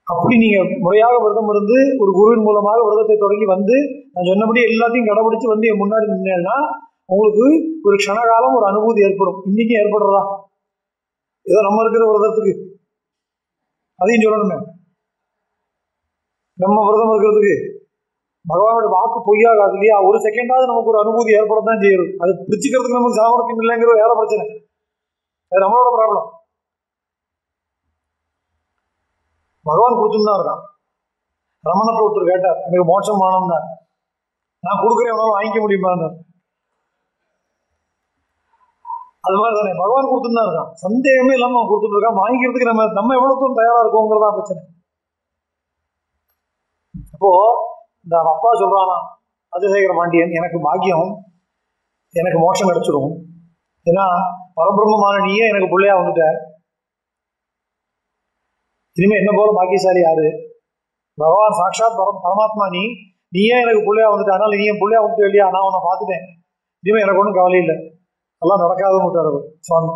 அப்படி நீங்க முறையாக விரதம் இருந்து ஒரு குருவின் மூலமாக விரதத்தை தொடங்கி வந்து நான் சொன்னபடி எல்லாத்தையும் கடைபிடிச்சு வந்து என் முன்னாடி நின்னேன்னா உங்களுக்கு ஒரு க்ஷணகாலம் ஒரு அனுபூதி ஏற்படும் இன்னைக்கும் ஏற்படுறதா ஏதோ நம்ம இருக்கிற விரதத்துக்கு அதையும் சொல்லணுமே நம்ம விரதம் இருக்கிறதுக்கு பகவானோட வாக்கு பொய்யாகாது இல்லையா ஒரு செகண்டாவது நமக்கு ஒரு அனுபூதி ஏற்படத்தான் செய்யுது அது பிடிச்சிக்கிறதுக்கு நமக்கு சாமர்த்தியம் இல்லைங்கிறது வேற பிரச்சனை அது நம்மளோட ப்ராப்ளம் பகவான் கொடுத்துன்னு தான் இருக்கான் ரமணத்தை ஒருத்தர் கேட்டார் எனக்கு மோட்சம் வேணும்னா நான் கொடுக்குறேன் உணவு வாங்கிக்க முடியுமான்னு அது மாதிரி தானே பகவான் கொடுத்துன்னு தான் இருக்கான் சந்தேகமே இல்லாம அவன் கொடுத்துட்டு இருக்கான் வாங்கிக்கிறதுக்கு நம்ம நம்ம எவ்வளவு தூரம் தயாரா இருக்கோங்கிறதா பிரச்சனை அப்போ இந்த அப்பா சொல்றானா அதிசேகர பாண்டியன் எனக்கு பாக்கியம் எனக்கு மோட்சம் கிடைச்சிடும் ஏன்னா பரபிரம்மமான நீயே எனக்கு பிள்ளையா வந்துட்ட இனிமே என்ன போல பாக்கியசாலி யாரு பகவான் சாட்சாத் பரம் பரமாத்மா நீ நீயே எனக்கு பிள்ளையா வந்துட்ட அதனால நீ என் பிள்ளையா வந்துட்டு இல்லையா நான் உன்னை பார்த்துட்டேன் இனிமே எனக்கு ஒன்றும் கவலை இல்லை எல்லாம் நடக்காதுன்னு விட்டார் அவர் சுவாமி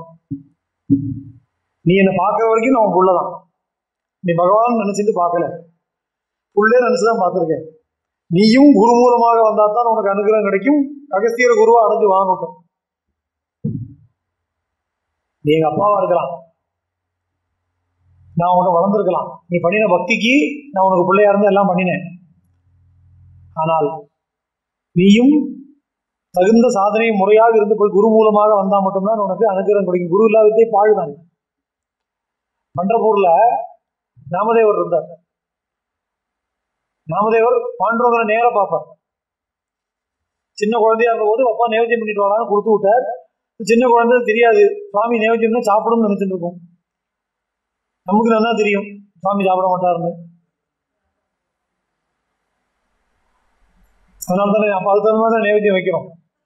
நீ என்னை பார்க்குற வரைக்கும் நான் உன் புள்ள தான் நீ பகவான் நினைச்சிட்டு பார்க்கல புள்ளே நினைச்சுதான் பார்த்துருக்கேன் நீயும் குரு மூலமாக வந்தா தான் உனக்கு அனுகிரகம் கிடைக்கும் அகஸ்தியர் குருவா அடைஞ்சு வாங்கிட்டோம் நீ எங்க அப்பாவா இருக்கலாம் நான் உன்னை வளர்ந்துருக்கலாம் நீ பண்ணின பக்திக்கு நான் உனக்கு பிள்ளையா இருந்து எல்லாம் பண்ணினேன் ஆனால் நீயும் தகுந்த சாதனை முறையாக இருந்து போய் குரு மூலமாக வந்தா மட்டும்தான் உனக்கு அனுகிரகம் கிடைக்கும் குரு இல்லாததே பாழுதான் பண்டர்பூர்ல நாமதேவர் இருந்தார் நாமதேவர் பாண்டவங்களை நேர பார்ப்பார் சின்ன குழந்தையா இருந்தபோது அப்பா நேவேத்தியம் பண்ணிட்டு வாடான்னு கொடுத்து விட்டார் சின்ன குழந்தை தெரியாது சுவாமி நேவேத்தியம்னா சாப்பிடும்னு நினைச்சிட்டு இருக்கும் நமக்கு நல்லா தெரியும் சுவாமி சாப்பிட மாட்டாருன்னு அதனால தானே அப்போ அதுக்கு தகுந்த மாதிரி தான் நேவேத்தியம் வைக்கிறோம்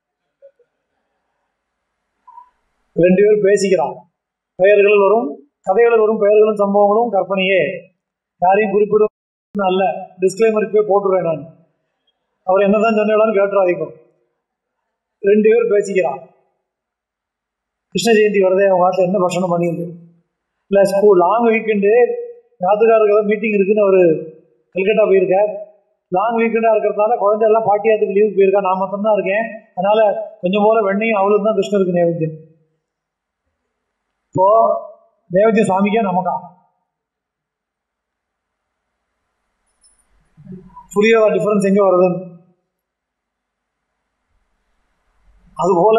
ரெண்டு பேரும் பேசிக்கிறான் பெயர்கள் வரும் கதைகள் வரும் பெயர்களும் சம்பவங்களும் கற்பனையே யாரையும் குறிப்பிடும் அல்ல டிஸ்கிளைமருக்கு போய் போட்டுருவேன் நான் அவர் என்னதான் சொன்னாலும் கேட்டுறாதீங்க ரெண்டு பேர் பேசிக்கிறான் கிருஷ்ண ஜெயந்தி வரதே அவங்க வாட்டில் என்ன பட்சணம் பண்ணியிருக்கு இல்லை ஸ்கூல் லாங் வீக்கெண்டு ஞாத்துக்காரருக்கு மீட்டிங் இருக்குன்னு அவர் கல்கட்டா போயிருக்கார் லாங் வீக்கெண்டாக இருக்கிறதால குழந்தையெல்லாம் பாட்டியாத்துக்கு லீவுக்கு போயிருக்கா நான் மட்டும்தான் இருக்கேன் அதனால கொஞ்சம் போல வெண்ணையும் அவளுக்கு தான் கிருஷ்ணருக்கு நேவேத்தியம் இப்போ நேவேத்தியம் சுவாமிக்கே நமக்கா புரிய டிஃபரன்ஸ் எங்க வருதுன்னு அதுபோல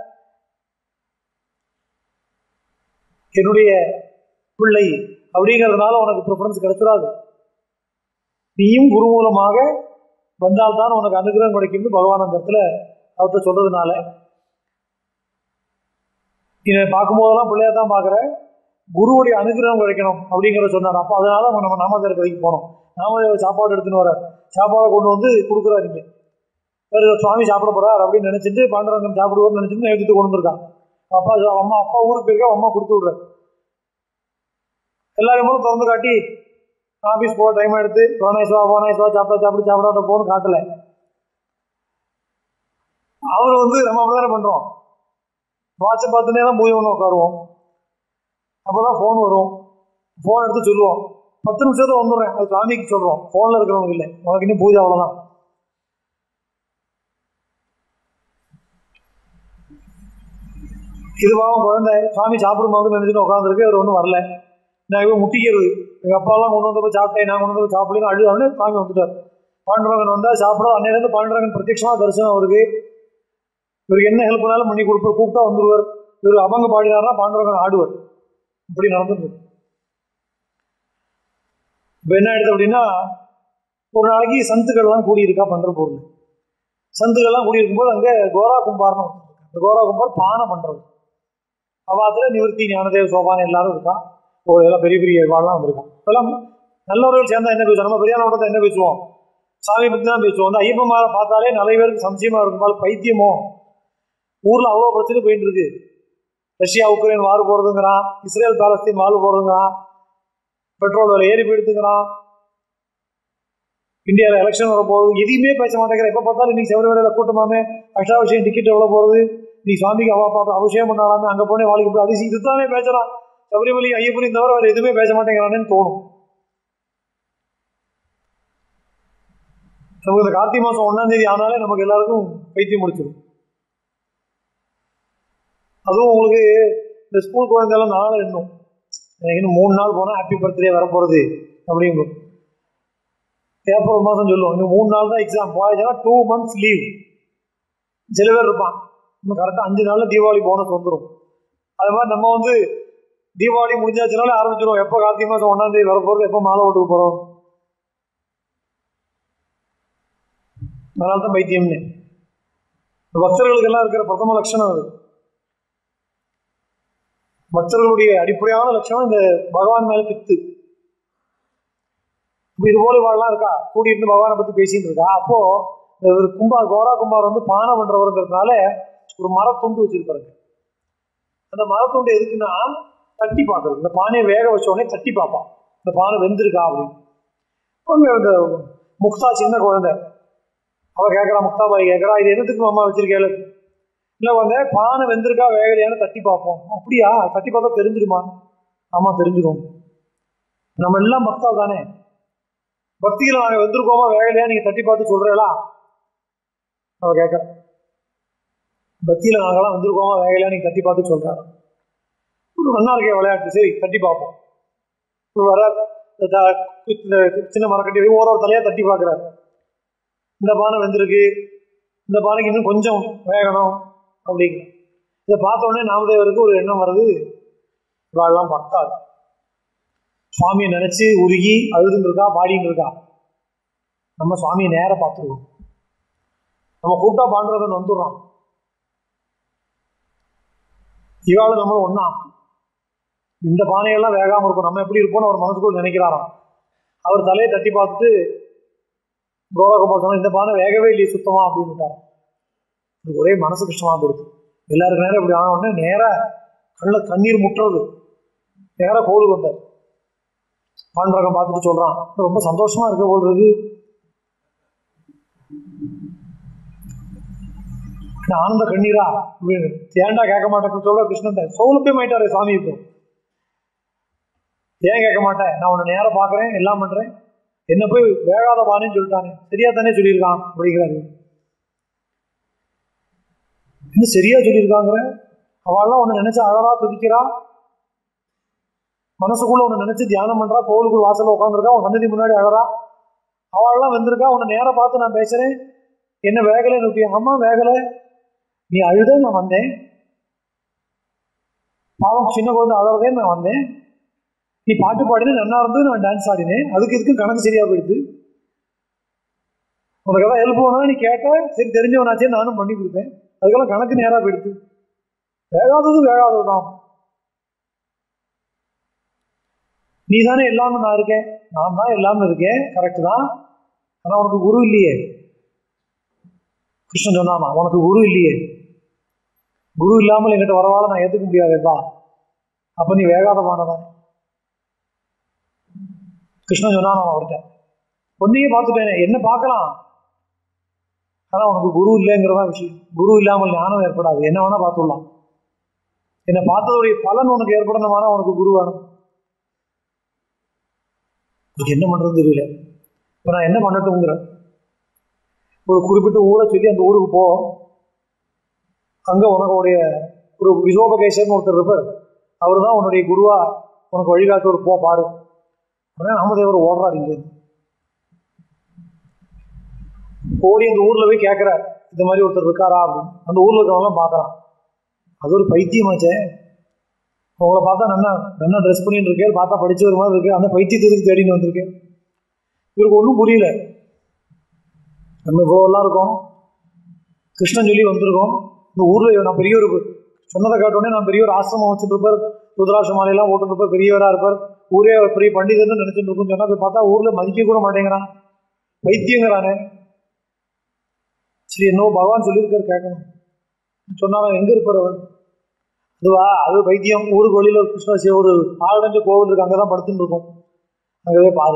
என்னுடைய பிள்ளை அப்படிங்கிறதுனால உனக்கு ப்ரிஃபரன்ஸ் கிடைச்சிடாது நீயும் குரு மூலமாக வந்தால்தான் உனக்கு அனுகிரகம் கிடைக்கும்னு பகவான் அந்த இடத்துல அவர்கிட்ட சொல்றதுனால இதை பார்க்கும்போதெல்லாம் பிள்ளையா தான் பார்க்குற குருவுடைய அனுகிரகம் கிடைக்கணும் அப்படிங்கிறத சொன்னார் அப்போ அதனால நம்ம நம்ம நாமதேவர் கதைக்கு போனோம் நாமதேவர் சாப்பாடு எடுத்துன்னு வர சாப்பாடை கொண்டு வந்து கொடுக்குறாரு இங்கே வேறு சுவாமி சாப்பிட போறார் அப்படின்னு நினைச்சிட்டு பாண்டரங்கன் சாப்பிடுவார்னு நினைச்சிட்டு எடுத்து கொண்டு வந்திருக்கான் அப்பா சொ- அம்மா அப்பா ஊருக்கு போயிருக்கா அம்மா கொடுத்து விடுறேன் எல்லாரும் போதும் திறந்து காட்டி ஆஃபீஸ் போக டைம் எடுத்து போனாய்ஸ்வா போனாய்ஸ்வா சாப்பிட சாப்பிடு சாப்பிடாட்ட போன்னு காட்டல அவர் வந்து நம்ம அப்படிதானே பண்றோம் வாட்சை பார்த்துனே தான் பூஜை ஒன்று உட்காருவோம் அப்போதான் ஃபோன் வரும் ஃபோன் எடுத்து சொல்லுவோம் பத்து நிமிஷத்துல வந்துடுறேன் அது சுவாமிக்கு சொல்றோம் ஃபோனில் இருக்கிறவங்க இல்லை உனக்கு இன்னும் பூஜை அவ்வளோதான் இதுவாகவும் குழந்தை சுவாமி சாப்பிடும்போது நினைச்சுட்டு உட்காந்துருக்கு அவர் ஒன்றும் வரல நான் இவன் முட்டிக்கிறது எங்கள் அப்பாலாம் கொண்டு வந்தப்போ சாப்பிட்டேன் நான் கொண்டு வந்து சாப்பிடலாம் அழுதானே சுவாமி வந்துட்டார் பாண்டுரங்கன் வந்தால் சாப்பிட அன்னையிலேருந்து பாண்டுரங்கன் பிரத்யட்சமாக தரிசனம் அவருக்கு இவருக்கு என்ன ஹெல்ப் பண்ணாலும் பண்ணி கொடுப்பார் கூப்பிட்டா வந்துருவார் இவர் அவங்க பாடினார்னா பாண்டுரங்கன் ஆடுவார் இப்படி நடந்துட்டு இருக்கு. இப்போ என்ன ஆயிடுது அப்படின்னா ஒரு நாளைக்கு சந்துக்கள்லாம் கூடியிருக்கா பண்றப்பூர்ல சந்துக்கள்லாம் கூடியிருக்கும்போது அங்கே கோரா கும்பார்னு ஒருத்தர் இருக்கான். இந்த கோரா கும்பார் பானை பண்றது அவாத்துல நிவர்த்தி ஞானதேவ சோபான் எல்லாரும் இருக்கான் ஒரு எல்லாம் பெரிய பெரிய வாழ்லாம் வந்திருக்கான் இப்பெல்லாம் நல்லவர்கள் சேர்ந்தா என்ன பேசுவோம் நம்ம பெரியானோட என்ன பேசுவோம் சாமி பத்தி தான் பேசுவோம் வந்து ஐயப்பமாரை பார்த்தாலே நிறைய பேருக்கு சம்சயமா இருக்கும் பைத்தியமோ ஊர்ல அவ்வளோ பிரச்சனை போயிட்டு இருக்கு ரஷ்யா உக்ரைன் வார் போறதுங்கிறான் இஸ்ரேல் பாலஸ்தீன் வார் போறதுங்கிறான் பெட்ரோல் விலை ஏறி போயிடுதுங்கிறான் இந்தியாவில் எலெக்ஷன் வர போகுது எதையுமே பேச மாட்டேங்கிற எப்போ பார்த்தாலும் இன்னைக்கு சபரிமலையில கூட்டமாமே அஷ்டாபிஷேகம் டிக்கெட் எவ்வளோ போகிறது நீ சுவாமிக்கு அவா பார்த்து அபிஷேகம் பண்ணாலாமே அங்கே போனே வாழ்க்கை போய் அதிசயம் இதுதானே பேசுறான் சபரிமலை ஐயப்பனையும் தவிர வேறு எதுவுமே பேச மாட்டேங்கிறானேன்னு தோணும் நமக்கு இந்த கார்த்திகை மாதம் ஒன்றாம் தேதி ஆனாலே நமக்கு எல்லாருக்கும் பைத்தியம் முடிச்சிடும் அதுவும் உங்களுக்கு இந்த ஸ்கூல் குழந்தைலாம் நாளை எண்ணும் எனக்கு இன்னும் மூணு நாள் போனால் ஹாப்பி பர்த்டே வரப்போகிறது அப்படிங்கும் ஏப்ரல் மாதம் சொல்லுவோம் இன்னும் மூணு நாள் தான் எக்ஸாம் போயிடுச்சுன்னா டூ மந்த்ஸ் லீவ் சில பேர் இருப்பான் இன்னும் கரெக்டாக அஞ்சு நாளில் தீபாவளி போனஸ் வந்துடும் அது மாதிரி நம்ம வந்து தீபாவளி முடிஞ்சாச்சுனாலே ஆரம்பிச்சிடும் எப்போ கார்த்திகை மாதம் ஒன்றாம் தேதி வரப்போகிறது எப்போ மாலை ஓட்டுக்கு போகிறோம் அதனால தான் பைத்தியம்னு பக்தர்களுக்கெல்லாம் இருக்கிற பிரதம லட்சணம் அது பக்தர்களுடைய அடிப்படையான லட்சணம் இந்த பகவான் மேல பித்து இப்போ இது போல இவாள்லாம் இருக்கா கூடி இருந்து பகவானை பத்தி பேசிட்டு இருக்கா அப்போ இந்த ஒரு கும்பார் கோரா கும்பார் வந்து பானை பண்றவருங்கிறதுனால ஒரு மரத்துண்டு வச்சிருப்பாருங்க அந்த மரத்துண்டு எதுக்குன்னா தட்டி பார்க்கறது இந்த பானையை வேக வச்ச உடனே தட்டி பார்ப்பான் இந்த பானை வெந்திருக்கா அப்படின்னு அவங்க இந்த முக்தா சின்ன குழந்தை அவ கேட்கறா முக்தாபாய் கேட்கறா இது என்னத்துக்கு அம்மா வச்சிருக்கேன் இல்லை வந்து பானை வெந்திருக்கா வேகலையான்னு தட்டி பார்ப்போம் அப்படியா தட்டி பார்த்தா தெரிஞ்சிருமா ஆமா தெரிஞ்சிடும் நம்ம எல்லாம் பக்தா தானே பக்தியில் நாங்கள் வெந்திருக்கோமா வேகலையா நீங்க தட்டி பார்த்து சொல்றீங்களா அவ கேட்கற பக்தியில் நாங்களாம் வந்திருக்கோமா வேகலையா நீங்க தட்டி பார்த்து சொல்றாங்க நல்லா இருக்கே விளையாட்டு சரி தட்டி பார்ப்போம் இவர் வர்றார் இந்த த- இந்த சின்ன மரக்கட்டி ஒரு ஒரு தலையா தட்டி பார்க்குறாரு இந்த பானை வெந்திருக்கு இந்த பானைக்கு இன்னும் கொஞ்சம் வேகணும் அப்படிங்கிற இதை பார்த்த உடனே நாமதேவருக்கு ஒரு எண்ணம் வருது இவாள்லாம் பக்தாள் சுவாமியை நினைச்சு உருகி அழுதுன்னு இருக்கா பாடின்னு இருக்கா நம்ம சுவாமியை நேரா பார்த்துருவோம் நம்ம கூட்டா பாண்டுறவன் வந்துடுறான் இவாளும் நம்மளும் ஒண்ணா இந்த பானையெல்லாம் வேகாம இருக்கும் நம்ம எப்படி இருப்போம்னு அவர் மனசுக்குள்ள நினைக்கிறாராம் அவர் தலையை தட்டி பார்த்துட்டு கோரகுமார் சொன்னா இந்த பானை வேகவே இல்லையே சுத்தமா அப்படின்னுட்டார் இது ஒரே மனசு கஷ்டமா போயிடுது எல்லாருக்கும் நேரம் இப்படி ஆன உடனே நேரா கண்ணுல கண்ணீர் முட்டுறது நேரா கோலுக்கு வந்தார் பாண்டரகம் பார்த்துட்டு சொல்றான் ரொம்ப சந்தோஷமா இருக்க போல் இருக்கு என்ன ஆனந்த கண்ணீரா அப்படின்னு ஏன்டா கேட்க மாட்டேன்னு சொல்ற கிருஷ்ணன் சௌலபியம் ஆயிட்டாரு சாமி இப்போ ஏன் கேட்க மாட்டேன் நான் உன்னை நேரம் பார்க்கறேன் எல்லாம் பண்றேன் என்ன போய் வேகாத பானைன்னு சொல்லிட்டானே சரியா தானே சொல்லியிருக்கான் அப்படிங்கிறாரு இன்னும் சரியா சொல்லியிருக்காங்கிற அவள்லாம் உன்னை நினைச்சு அழறா துதிக்கிறா மனசுக்குள்ள உன்னை நினைச்சு தியானம் பண்றா கோவிலுக்குள்ள வாசல்ல உட்காந்துருக்கா உன் சன்னதி முன்னாடி அழறா அவள்லாம் வந்திருக்கா உன்னை நேரா பார்த்து நான் பேசுறேன் என்ன வேகலை நோட்டி ஆமா வேகலை நீ அழுத நான் வந்தேன் பாவம் சின்ன குழந்தை அழறதே நான் வந்தேன் நீ பாட்டு பாடினே நல்லா இருந்து நான் டான்ஸ் ஆடினேன் அதுக்கு இதுக்கும் கணக்கு சரியா போயிடுது உனக்கு ஏதாவது ஹெல்ப் வேணா நீ கேட்ட சரி தெரிஞ்சவனாச்சே நானும் பண்ணி கொடுத்தேன் அதுக்கெல்லாம் கணக்கு நேரா போயிடுது வேகாதது வேகாதது தான் நீ தானே எல்லாமே நான் இருக்கேன் நான் தான் எல்லாமே இருக்கேன் கரெக்டு தான் ஆனா உனக்கு குரு இல்லையே கிருஷ்ணன் சொன்னாமா உனக்கு குரு இல்லையே குரு இல்லாமல் என்கிட்ட வரவால நான் ஏத்துக்க முடியாதேப்பா அப்ப நீ வேகாதமானதானே கிருஷ்ணன் சொன்னானா அவர்கிட்ட பொண்ணையே பார்த்துட்டேனே என்ன பார்க்கலாம் ஆனா உனக்கு குரு இல்லைங்கிறதா விஷயம் குரு இல்லாமல் ஞானம் ஏற்படாது என்ன வேணா பார்த்துடலாம் என்னை பார்த்ததுடைய பலன் உனக்கு ஏற்படணுமானா உனக்கு குரு வேணும் உனக்கு என்ன பண்றது தெரியல இப்ப நான் என்ன பண்ணட்டுங்கிற ஒரு குறிப்பிட்ட ஊரை சொல்லி அந்த ஊருக்கு போ அங்க உனக்குடைய ஒரு விசோபகேசர்னு ஒருத்தர் இருப்பார் அவர் தான் உன்னுடைய குருவா உனக்கு வழிகாட்டுவர் போ பாரு உடனே ராமதேவர் ஓடுறார் இங்க ஓடி அந்த ஊர்ல போய் கேட்கிறார் இந்த மாதிரி ஒருத்தர் இருக்காரா அப்படின்னு அந்த ஊர்ல இருக்கவங்களாம் பார்க்கறான் அது ஒரு பைத்தியமாச்சே உங்களை பார்த்தா நல்லா நல்லா ட்ரெஸ் பண்ணிட்டு இருக்கேன் பார்த்தா படிச்ச ஒரு மாதிரி இருக்கு அந்த பைத்தியத்துக்கு தேடின்னு வந்திருக்கேன் இவருக்கு ஒன்றும் புரியல நம்ம இவ்வளோலாம் இருக்கோம் கிருஷ்ணன் சொல்லி வந்திருக்கோம் இந்த ஊர்ல நான் பெரிய ஒரு சொன்னதை காட்டோடனே நான் பெரிய ஒரு ஆசிரமம் வச்சுட்டு இருப்பார் ருத்ராட்ச மாலையெல்லாம் போட்டு இருப்பார் பெரியவரா இருப்பார் ஊரே அவர் பெரிய பண்டிதர்னு நினைச்சிட்டு இருக்குன்னு சொன்னா போய் பார்த்தா ஊர்ல மதிக்க கூட மாட்டேங்கிறான் பைத்தியங்கிறானே சரி என்னவோ பகவான் சொல்லியிருக்காரு கேட்கணும் சொன்னாலும் எங்க இருப்பார் அவர் அதுவா அது பைத்தியம் ஊருக்கு வெளியில ஒரு கிருஷ்ண சிவ ஒரு ஆழஞ்ச கோவில் இருக்கு அங்கதான் படுத்துட்டு இருக்கும் அங்கவே பாரு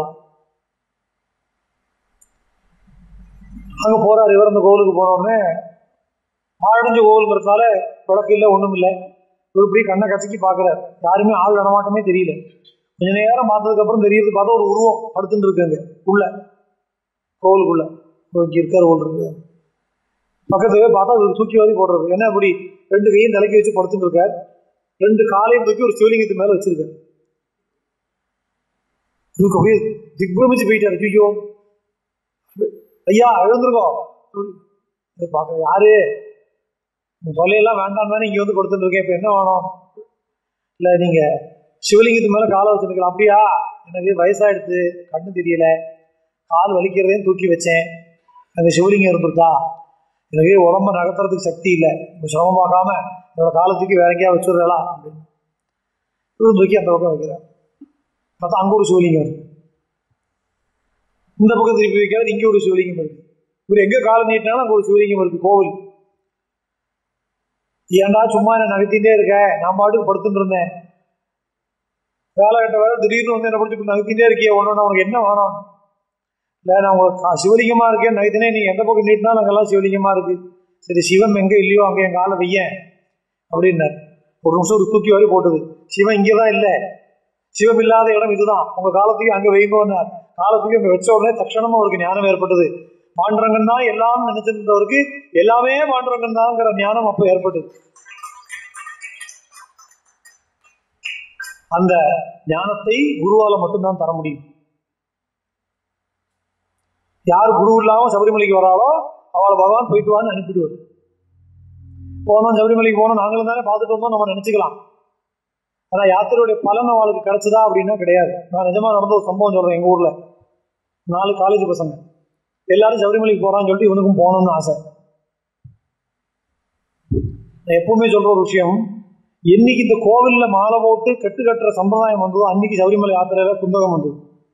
அங்க போறாரு இவர் அந்த கோவிலுக்கு போன உடனே ஆழஞ்ச கோவிலுங்கிறதுனால விளக்கு இல்லை ஒண்ணும் இல்லை இவர் இப்படி கண்ணை கசக்கி பாக்குறாரு யாருமே ஆள் நடமாட்டமே தெரியல கொஞ்ச நேரம் பார்த்ததுக்கு அப்புறம் தெரியறது பார்த்தா ஒரு உருவம் படுத்துட்டு இருக்கு அங்க உள்ள கோவிலுக்குள்ள ஓ, இங்க இருக்கார் போல் இருக்கு பக்கத்துல பார்த்தா இவர் தூக்கி வாரி போடுறது என்ன அப்படி ரெண்டு கையும் தலைக்கு வச்சு படுத்துட்டு இருக்கார் ரெண்டு காலையும் தூக்கி ஒரு சிவலிங்கத்து மேல வச்சிருக்கார் இவருக்கு அப்படியே திக்பிரமிச்சு போயிட்டாரு ஐயோ ஐயா எழுந்திருக்கோம் பார்க்க யாரு உன் தொல்லையெல்லாம் வேண்டாம் தானே இங்க வந்து கொடுத்துட்டு இருக்கேன் இப்ப என்ன வேணும் இல்ல நீங்க சிவலிங்கத்து மேல காலை வச்சிருக்கலாம் அப்படியா எனக்கு வயசாயிடுச்சு கண்ணு தெரியல கால் வலிக்கிறதையும் தூக்கி வச்சேன் அந்த சிவலிங்கம் இருந்திருக்கா எனக்கு உடம்ப நகர்த்துறதுக்கு சக்தி இல்லை இப்போ சிரமமாக்காம என்னோட காலை தூக்கி வேற எங்கேயா வச்சுடுறா அப்படின்னு இவரும் தூக்கி அந்த பக்கம் வைக்கிறேன் பார்த்தா அங்க ஒரு சிவலிங்கம் இருக்கு இந்த பக்கம் திருப்பி வைக்கிறார் இங்க ஒரு சிவலிங்கம் இருக்கு இவர் எங்க காலை நீட்டினாலும் அங்க ஒரு சிவலிங்கம் இருக்கு கோவில் ஏன்டா சும்மா என்ன நகர்த்திட்டே இருக்க நான் பாட்டுக்கு படுத்துட்டு இருந்தேன் வேலை கட்ட வேற திடீர்னு வந்து என்ன பிடிச்சி நகர்த்திட்டே இருக்கிய ஒன்று உனக்கு என்ன வேணும் இல்லை நான் உங்களுக்கு கா- சிவலிங்கமா இருக்கேன் நகர்த்தினே நீ எந்த பக்கம் நீட்டினாலும் அங்கெல்லாம் சிவலிங்கமா இருக்கு சரி சிவம் எங்க இல்லையோ அங்கே என் காலை வையேன் அப்படின்னார் ஒரு நிமிஷம் ஒரு தூக்கி வாரி போட்டது சிவன் இங்கே தான் இல்லை சிவம் இல்லாத இடம் இதுதான் உங்க காலத்துக்கு அங்க வைங்கன்னார் காலத்துக்கு அங்க வச்ச உடனே தட்சணமா அவருக்கு ஞானம் ஏற்பட்டது பாண்டரங்கன் தான் எல்லாம் நினைச்சிருந்தவருக்கு எல்லாமே பாண்டரங்கன் தான்ங்கிற ஞானம் அப்போ ஏற்பட்டது அந்த ஞானத்தை குருவால மட்டும்தான் தர முடியும் யார் குரு இல்லாம சபரிமலைக்கு வராளோ அவளை பகவான் போயிட்டு வான்னு அனுப்பிடுவார் போனோம் சபரிமலைக்கு போனோம் நாங்களும் தானே பார்த்துட்டு வந்தோம் நம்ம நினைச்சுக்கலாம் ஆனா யாத்திரையுடைய பலன் அவளுக்கு கிடைச்சதா அப்படின்னா கிடையாது நான் நிஜமா நடந்த ஒரு சம்பவம் சொல்றேன் எங்க ஊர்ல நாலு காலேஜ் பசங்க எல்லாரும் சபரிமலைக்கு போறான்னு சொல்லிட்டு இவனுக்கும் போகணும்னு ஆசை நான் எப்பவுமே சொல்ற ஒரு விஷயம் என்னைக்கு இந்த கோவில்ல மாலை போட்டு கட்டு கட்டுற சம்பிரதாயம் வந்ததோ அன்னைக்கு சபரிமலை யாத்திரையில குந்தகம் வந்தது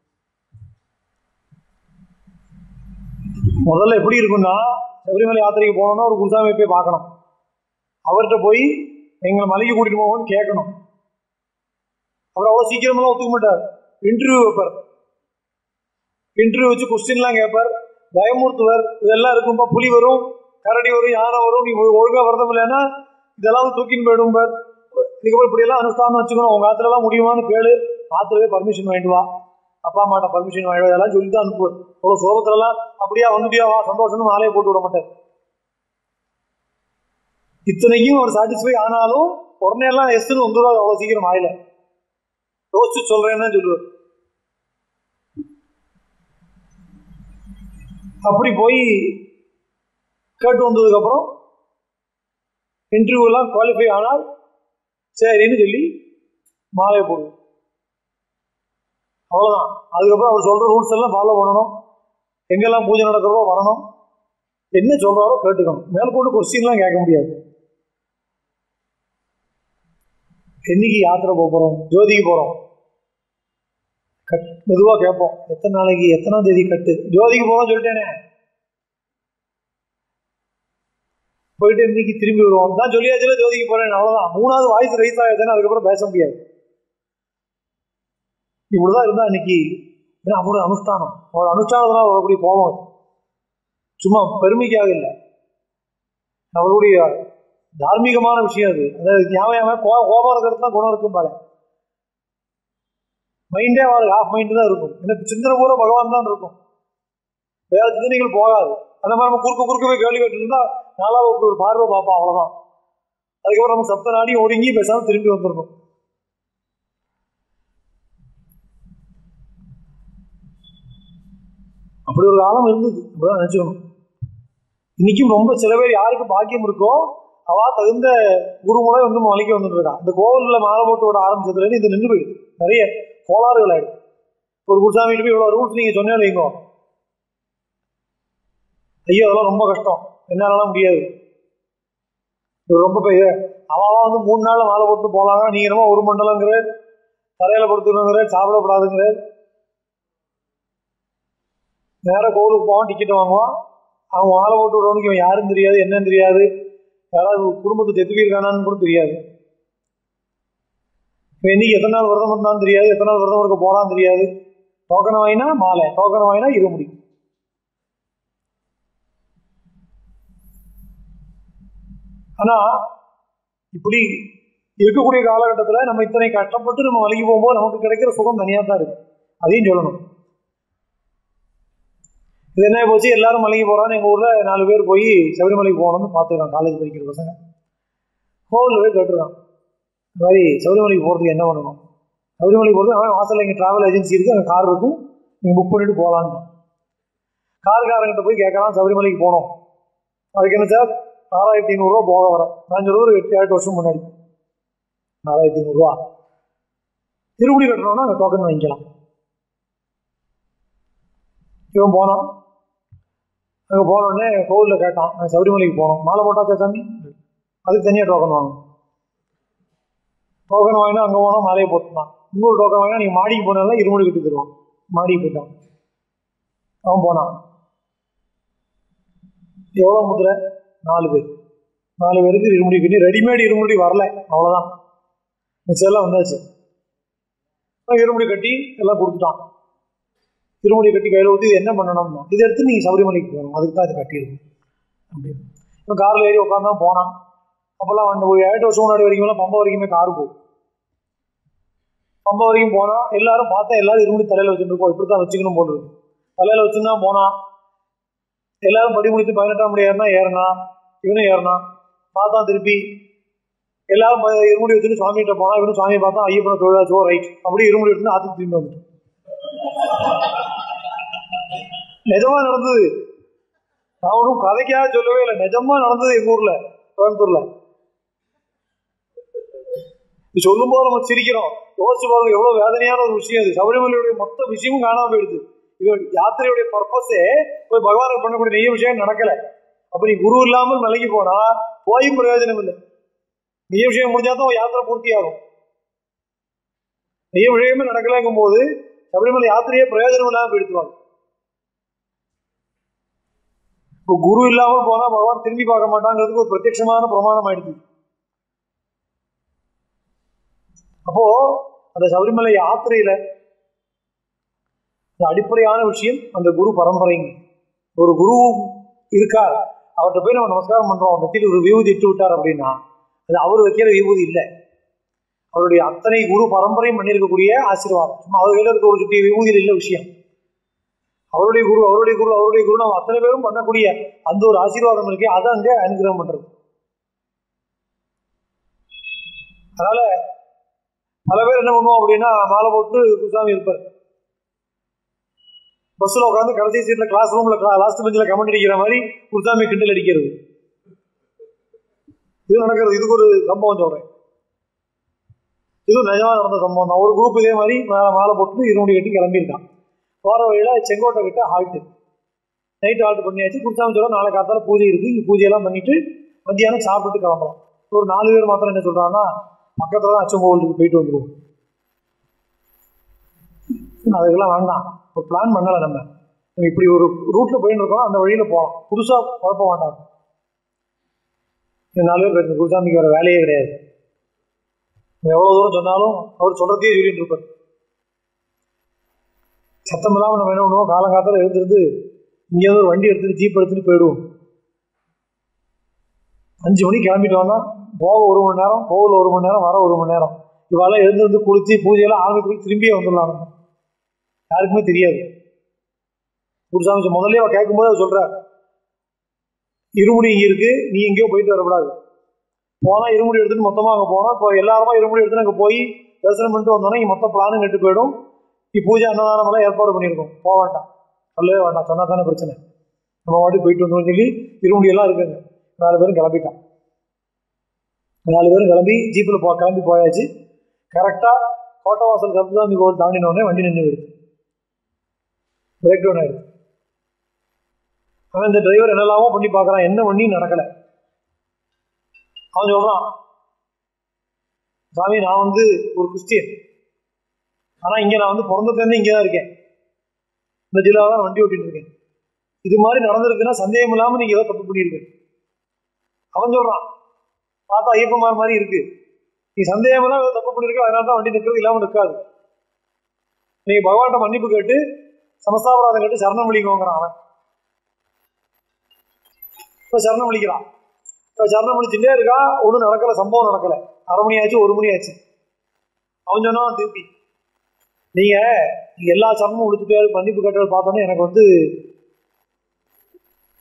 முதல்ல எப்படி இருக்கும்னா சபரிமலை யாத்திரைக்கு போனோம்னா ஒரு குருசாமியை போய் பார்க்கணும் அவர்கிட்ட போய் எங்களை மலைக்கு கூட்டிட்டு போவோம்னு கேட்கணும் அவர் அவ்வளோ சீக்கிரமெல்லாம் ஒத்துக்க மாட்டார் இன்டர்வியூ வைப்பார் இன்டர்வியூ வச்சு கொஸ்டின்லாம் கேட்பார் பயமுறுத்துவர் இதெல்லாம் இருக்கும்பா புலி வரும் கரடி வரும் யானை வரும் நீ ஒழு- ஒழுங்கா விரதம் இல்லைன்னா இதெல்லாம் வந்து தூக்கின்னு போயிடும் பார் இதுக்கப்புறம் இப்படியெல்லாம் அனுஷ்டானம் வச்சுக்கணும் உங்க ஆத்துலலாம் முடியுமான்னு கேளு ஆத்துலவே பர்மிஷன் வாங்கிட்டு வா அப்பா அம்மாட்ட பர்மிஷன் வாங்கிட்டு வா இதெல்லாம் சொல்லி தான் அனுப்புவார் அவ்வளோ சோகத்துலலாம் அப்படியா வந்துட்டியா வா சந்தோஷம்னு மாலையை போட்டு விட மாட்டார் இத்தனைக்கும் அவர் சாட்டிஸ்ஃபை ஆனாலும் உடனே எல்லாம் எஸ்ன்னு வந்துடும் அவ்வளோ சீக்கிரம் ஆயில யோசிச்சு சொல்றேன்னு தான் சொல்லுவார் அப்படி போய் கேட்டு வந்ததுக்கப்புறம் இன்டர்வியூலாம் குவாலிஃபை ஆனால் சரின்னு சொல்லி மாலையை போடுவோம் அவ்வளோதான் அதுக்கப்புறம் அவர் சொல்ற ரூல்ஸ் எல்லாம் ஃபாலோ பண்ணணும் எங்கெல்லாம் பூஜை நடக்கிறதோ வரணும் என்ன சொல்றாரோ கேட்டுக்கணும் மேற்கொண்டு கொஸ்டின்லாம் கேட்க முடியாது என்னைக்கு யாத்திரை போக போறோம் ஜோதிக்கு போறோம் கட் மெதுவா கேட்போம் எத்தனை நாளைக்கு எத்தனாம் தேதி கட்டு ஜோதிக்கு போறோம் சொல்லிட்டேனே போயிட்டு இன்னைக்கு திரும்பி வருவோம் தான் சொல்லியாச்சுல ஜோதிக்கு போறேன் அவ்வளவுதான் மூணாவது வாய்ஸ் ரைஸ் ஆகுதுன்னு அதுக்கப்புறம் பேச முடியாது இப்படிதான் இருந்தா இன்னைக்கு ஏன்னா அவரோட அனுஷ்டானம் அவரோட அனுஷ்டானத்தினால் வரக்கூடிய கோபம் அது. சும்மா பெருமைக்காக இல்லை அவருடைய தார்மீகமான விஷயம் அது அதாவது ஞாபகம் கோ கோபம் இருக்கிறது தான் குணம் இருக்கும் பாரு மைண்டே அவளுக்கு ஆஃப் மைண்டு தான் இருக்கும் எனக்கு சிந்தனை பூரா பகவான் தான் இருக்கும் வேற சிந்தனைகள் போகாது அந்த மாதிரி நம்ம குறுக்க குறுக்க போய் கேள்வி கேட்டு இருந்தா நாலாவது வகுப்பு ஒரு பார்வை பார்ப்போம் அவ்வளவுதான் அதுக்கப்புறம் நம்ம சப்த நாடி ஒடுங்கி பேசாம திரும்பி வந்துடணும் அப்படி ஒரு காலம் இருந்தது அப்படிதான் நினைச்சுக்கணும் இன்னைக்கும் ரொம்ப சில பேர் யாருக்கு பாக்கியம் இருக்கோ அவா தகுந்த குரு மூலம் வந்து மலைக்கு வந்துட்டு இருக்கா இந்த கோவில்ல மாலை போட்டு விட ஆரம்பிச்சதுல இருந்து இது நின்று போயிடுது நிறைய கோளாறுகள் ஆயிடுது ஒரு குருசாமிகிட்ட போய் இவ்வளவு ரூல்ஸ் நீங்க சொன்னே வைங்க ஐயோ அதெல்லாம் ரொம்ப கஷ்டம் என்னாலலாம் முடியாது இது ரொம்ப பெரிய அவன் வந்து மூணு நாள்ல மாலை போட்டு போலாங்க நீங்க என்னமோ ஒரு மண்டலங்கிற தரையில படுத்துக்கணுங்கிற சாப்பிடக்கூடாதுங்கிற நேரா கோவிலுக்கு போவான் டிக்கெட் வாங்குவான் அவன் மாலை போட்டு விடுறவனுக்கு இவன் யாரும் தெரியாது என்னன்னு தெரியாது யாராவது குடும்பத்தை செத்து போயிருக்கானான்னு கூட தெரியாது இவன் இன்னைக்கு எத்தனை நாள் விரதம் இருந்தான்னு தெரியாது எத்தனை நாள் விரதம் இருக்க போறான்னு தெரியாது டோக்கன் வாங்கினா மாலை டோக்கன் வாங்கினா இருமுடி ஆனா இப்படி இருக்கக்கூடிய காலகட்டத்தில் நம்ம இத்தனை கஷ்டப்பட்டு நம்ம வலிக்கு போகும்போது நமக்கு கிடைக்கிற சுகம் தனியாக தான் இருக்கு அதையும் சொல்லணும் இது என்ன போச்சு எல்லாரும் மலைக்கு போகிறான்னு எங்கள் ஊரில் நாலு பேர் போய் சபரிமலைக்கு போகணும்னு பார்த்துருக்கான் காலேஜ் படிக்கிற பசங்க கோவிலில் போய் கேட்டுருக்கான் இந்த மாதிரி சபரிமலைக்கு போகிறதுக்கு என்ன பண்ணணும் சபரிமலைக்கு போகிறது அவன் வாசலில் இங்கே ட்ராவல் ஏஜென்சி இருக்குது அங்கே கார் இருக்கும் நீங்கள் புக் பண்ணிட்டு போகலான்னு கார்காரங்கிட்ட போய் கேட்கலாம் சபரிமலைக்கு போகணும் அதுக்கு என்ன சார் நாலாயிரத்தி ஐநூறுரூவா போக வரேன் நான் சொல்லுவது ஒரு எட்டு எட்டு வருஷம் முன்னாடி நாலாயிரத்தி ஐநூறுரூவா திருமுடி கட்டணும்னா அங்கே டோக்கன் வாங்கிக்கலாம் இவன் போனான் அங்கே போனோடனே கோவிலில் கேட்டான் நான் சபரிமலைக்கு போகணும் மாலை போட்டாச்சா சாமி அதுக்கு தனியாக டோக்கன் வாங்கணும் டோக்கன் வாங்கினா அங்கே போனால் மாலையை போட்டுனான் இன்னொரு டோக்கன் வாங்கினா நீங்கள் மாடிக்கு போனாலும் இருமுடி கட்டி தருவான் மாடிக்கு போயிட்டான் அவன் போனான் எவ்வளோ முதிரை நாலு பேர் நாலு பேருக்கு இருமுடி கட்டி ரெடிமேட் இருமுடி வரல அவ்வளோதான் மிச்சம் வந்தாச்சு அவன் இருமுடி கட்டி எல்லாம் கொடுத்துட்டான் இருமுடி கட்டி கையில் ஊற்றி இது என்ன பண்ணணும்னா இதை எடுத்து நீங்கள் சபரிமலைக்கு போகணும் அதுக்கு தான் இது கட்டியிருக்கும் அப்படின்னு இப்போ காரில் ஏறி உட்காந்தான் போனான் அப்போல்லாம் வந்து ஒரு ஏழு வருஷம் முன்னாடி வரைக்கும்லாம் பம்பை வரைக்குமே கார் போகும் பம்பை வரைக்கும் போனால் எல்லாரும் பார்த்தா எல்லாரும் இருமுடி தலையில் வச்சுட்டு இருக்கோம் இப்படி தான் வச்சுக்கணும் போல் இருக்கு தலையில் வச்சுன்னு தான் போனான் எல்லாரும் படி முடித்து பதினெட்டாம் மணி ஏறினா ஏறினா இவனும் ஏறினான் பார்த்தான் திருப்பி எல்லாரும் ப- இருமுடி வச்சுட்டு சுவாமிகிட்ட போனா இவனும் சுவாமியை பார்த்தா ஐயப்பனை தொழிலாச்சோ ரைட் அப்படியே இருமுடி எடுத்து ஆத்துக்கு திரும்பி வந்துட்டு நிஜமா நடந்தது நான் ஒன்றும் கதைக்காக சொல்லவே இல்லை நிஜமா நடந்தது எங்க ஊர்ல கோயம்புத்தூர்ல இது சொல்லும் போது நம்ம சிரிக்கிறோம் யோசிச்சு பாருங்க எவ்வளவு வேதனையான ஒரு விஷயம் இது சபரிமலையுடைய மொத்த விஷயமும் காணாம போயிடுது இது யாத்திரையுடைய பர்பஸே போய் பகவானுக்கு பண்ணக்கூடிய நெய்ய விஷயம் நடக்கல அப்ப நீ குரு இல்லாமல் மலைக்கு போனா போயும் பிரயோஜனம் இல்லை நெய்ய விஷயம் முடிஞ்சா தான் உன் யாத்திரை பூர்த்தி ஆகும் நெய்ய விஷயமே நடக்கலங்கும் போது சபரிமலை யாத்திரையே பிரயோஜனம் இல்லாம போயிடுத்துவாங்க இப்போ குரு இல்லாமல் போனா பகவான் திரும்பி பார்க்க மாட்டாங்கிறதுக்கு ஒரு பிரத்யட்சமான பிரமாணம் ஆயிடுது அப்போ அந்த சபரிமலை யாத்திரையில இந்த அடிப்படையான விஷயம் அந்த குரு பரம்பரைங்க ஒரு குரு இருக்கார் அவர்கிட்ட போய் நம்ம நமஸ்காரம் பண்றோம் அவர் நெத்தியில் ஒரு விபூதி இட்டு விட்டார் அப்படின்னா அது அவர் வைக்கிற விபூதி இல்லை அவருடைய அத்தனை குரு பரம்பரையும் பண்ணியிருக்கக்கூடிய ஆசீர்வாதம் சும்மா அவர் கையில் இருக்க ஒரு சுட்டி விபூதியில் இல்லை விஷயம் அவருடைய குரு அவருடைய குரு அவருடைய குரு நம்ம அத்தனை பேரும் பண்ணக்கூடிய அந்த ஒரு ஆசீர்வாதம் இருக்கே அதை அங்கே அனுகிரகம் பண்றது அதனால பல பேர் என்ன பண்ணுவோம் அப்படின்னா மாலை போட்டு குருசாமி இருப்பார் பஸ்ஸில் உட்காந்து கடைசி சீட்டில் கிளாஸ் ரூமில் லாஸ்ட் பெஞ்சில் கமெண்ட் அடிக்கிற மாதிரி குருசாமி கிண்டல் அடிக்கிறது இது நடக்கிறது இதுக்கு ஒரு சம்பவம் சொல்றேன் இது நிஜமா நடந்த சம்பவம் தான் ஒரு குரூப் இதே மாதிரி மேலே மாலை போட்டு இருமுடி கட்டி கிளம்பியிருக்கான் போகிற வழியில் செங்கோட்டை கிட்ட ஹால்ட்டு நைட் ஹால்ட் பண்ணியாச்சு குருசாமி சொல்ல நாளை காத்தால பூஜை இருக்கு இங்கே பூஜையெல்லாம் பண்ணிட்டு மத்தியானம் சாப்பிட்டுட்டு கிளம்பலாம் ஒரு நாலு பேர் மாத்திரம் என்ன சொல்றாங்கன்னா பக்கத்துல தான் அச்சம் கோவிலுக்கு போயிட்டு வந்துருவோம் அதுக்கெல்லாம் வேண்டாம் ஒரு பிளான் பண்ணல நம்ம நம்ம இப்படி ஒரு ரூட்ல போயிட்டு இருக்கோம் அந்த வழியில போகலாம் புதுசா குழப்ப வேண்டாம் இந்த நாலு பேர் பேசுங்க குருசாமிக்கு வேற வேலையே கிடையாது நம்ம எவ்வளவு தூரம் சொன்னாலும் அவர் சொல்றதையே சொல்லிட்டு இருப்பார் சத்தம் இல்லாமல் நம்ம என்ன பண்ணுவோம் காலங்காலத்தில் எழுந்திருந்து இங்கேருந்து ஒரு வண்டி எடுத்துட்டு ஜீப் எடுத்துட்டு போயிடுவோம் அஞ்சு மணிக்கு கிளம்பிட்டு வந்தா போக ஒரு மணி நேரம் கோவில் ஒரு மணி நேரம் வர ஒரு மணி நேரம் இவாளெல்லாம் எழுந்திருந்து குளிச்சு பூஜையெல்லாம் ஆரம்பித்து திரும்பியே வந்துடலாம் நம்ம யாருக்குமே தெரியாது குருசாமி சொ- முதல்லயே அவ கேட்கும்போது அவர் சொல்றார் இருமுடி இங்க இருக்கு நீ எங்கேயோ போயிட்டு வரக்கூடாது போனா இருமுடி எடுத்துட்டு மொத்தமா அங்க போனா இப்போ எல்லாருமா இருமுடி எடுத்துட்டு அங்க போய் தரிசனம் பண்ணிட்டு வந்தோம்னா இங்க மொத்த பிளானும் கெட்டு போயிடும் நீ பூஜை அன்னதானம் எல்லாம் ஏற்பாடு பண்ணியிருக்கோம் போக வேண்டாம் சொல்லவே வேண்டாம் சொன்னா தானே பிரச்சனை நம்ம வாட்டி போயிட்டு வந்தோம்னு சொல்லி இருமுடி எல்லாம் இருக்குங்க நாலு பேரும் கிளம்பிட்டான் நாலு பேரும் கிளம்பி ஜீப்பில் போ கிளம்பி போயாச்சு கரெக்டாக கோட்டவாசல் கருப்புசாமி கோவில் தாண்டின உடனே வண்டி நின்று போயிடுது பிரேக் டவுன் ஆயிடுது அவன் இந்த டிரைவர் என்னெல்லாமோ பண்ணி பார்க்குறான் என்ன பண்ணி நடக்கலை அவன் சொல்கிறான் சாமி நான் வந்து ஒரு கிறிஸ்டியன் ஆனால் இங்கே நான் வந்து பிறந்ததுலேருந்து இங்கே தான் இருக்கேன் இந்த ஜில்லாவில் தான் வண்டி ஓட்டிட்டு இருக்கேன் இது மாதிரி நடந்திருக்குன்னா சந்தேகம் இல்லாமல் நீங்கள் ஏதோ தப்பு பண்ணியிருக்கேன் அவன் சொல்கிறான் பார்த்தா ஐயப்பமார் மாதிரி இருக்கு நீ சந்தேகம் எல்லாம் ஏதோ தப்பு பண்ணிருக்க அதனால தான் வண்டி நிற்கிறது இல்லாமல் நிற்காது நீங்க பகவான்கிட்ட மன்னிப்பு கேட்டு சமஸ்தாபராதம் கேட்டு சரணம் விழிக்கோங்கிறான் அவன் இப்போ சரணம் விழிக்கிறான் இப்போ சரணம் விழிச்சுட்டே இருக்கா ஒன்றும் நடக்கல சம்பவம் நடக்கல அரை மணி ஆச்சு ஒரு மணி ஆச்சு அவன் சொன்னான் திருப்பி நீங்க நீங்க எல்லா சரணமும் விழுத்துட்டு மன்னிப்பு கேட்டது பார்த்தோன்னே எனக்கு வந்து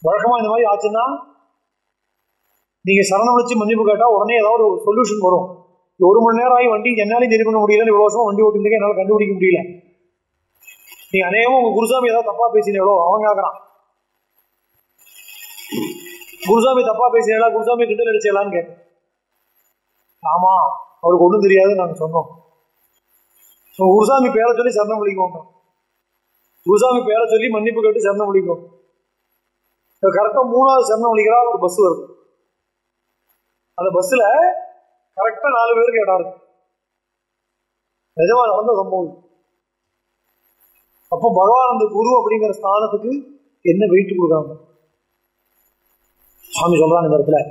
வழக்கமா இந்த மாதிரி ஆச்சுன்னா நீங்க சரணம் வச்சு மன்னிப்பு கேட்டா உடனே ஏதாவது ஒரு சொல்யூஷன் வரும் ஒரு மணி நேரம் ஆகி வண்டி என்னாலையும் சரி பண்ண முடியல இவ்வளவு வருஷமா வண்டி ஓட்டிருக்கேன் என்னால கண்டுபிடிக்க முடியல நீங்க அநேகமா உங்க குருசாமி ஏதாவது தப்பா பேசினீங்களோ அவன் கேட்கறான் குருசாமி தப்பா பேசினா குருசாமி கிண்டல் அடிச்சலான்னு கேட்க ஆமா அவருக்கு ஒன்றும் தெரியாது நாங்க சொன்னோம் உங்க குருசாமி பேரை சொல்லி சரணம் விழிக்கோங்க குருசாமி பேரை சொல்லி மன்னிப்பு கேட்டு சரணம் விழிக்கும் கரெக்டா மூணாவது சரணம் விழிக்கிறா ஒரு பஸ் வருது அந்த பஸ்ல கரெக்டா நாலு பேருக்கு இடம் இருக்கு நிஜமா நடந்த சம்பவம் இது. அப்போ பகவான் அந்த குரு அப்படிங்கிற ஸ்தானத்துக்கு என்ன வெயிட் கொடுக்குறாங்க சுவாமி சொல்றாங்க இந்த இடத்துல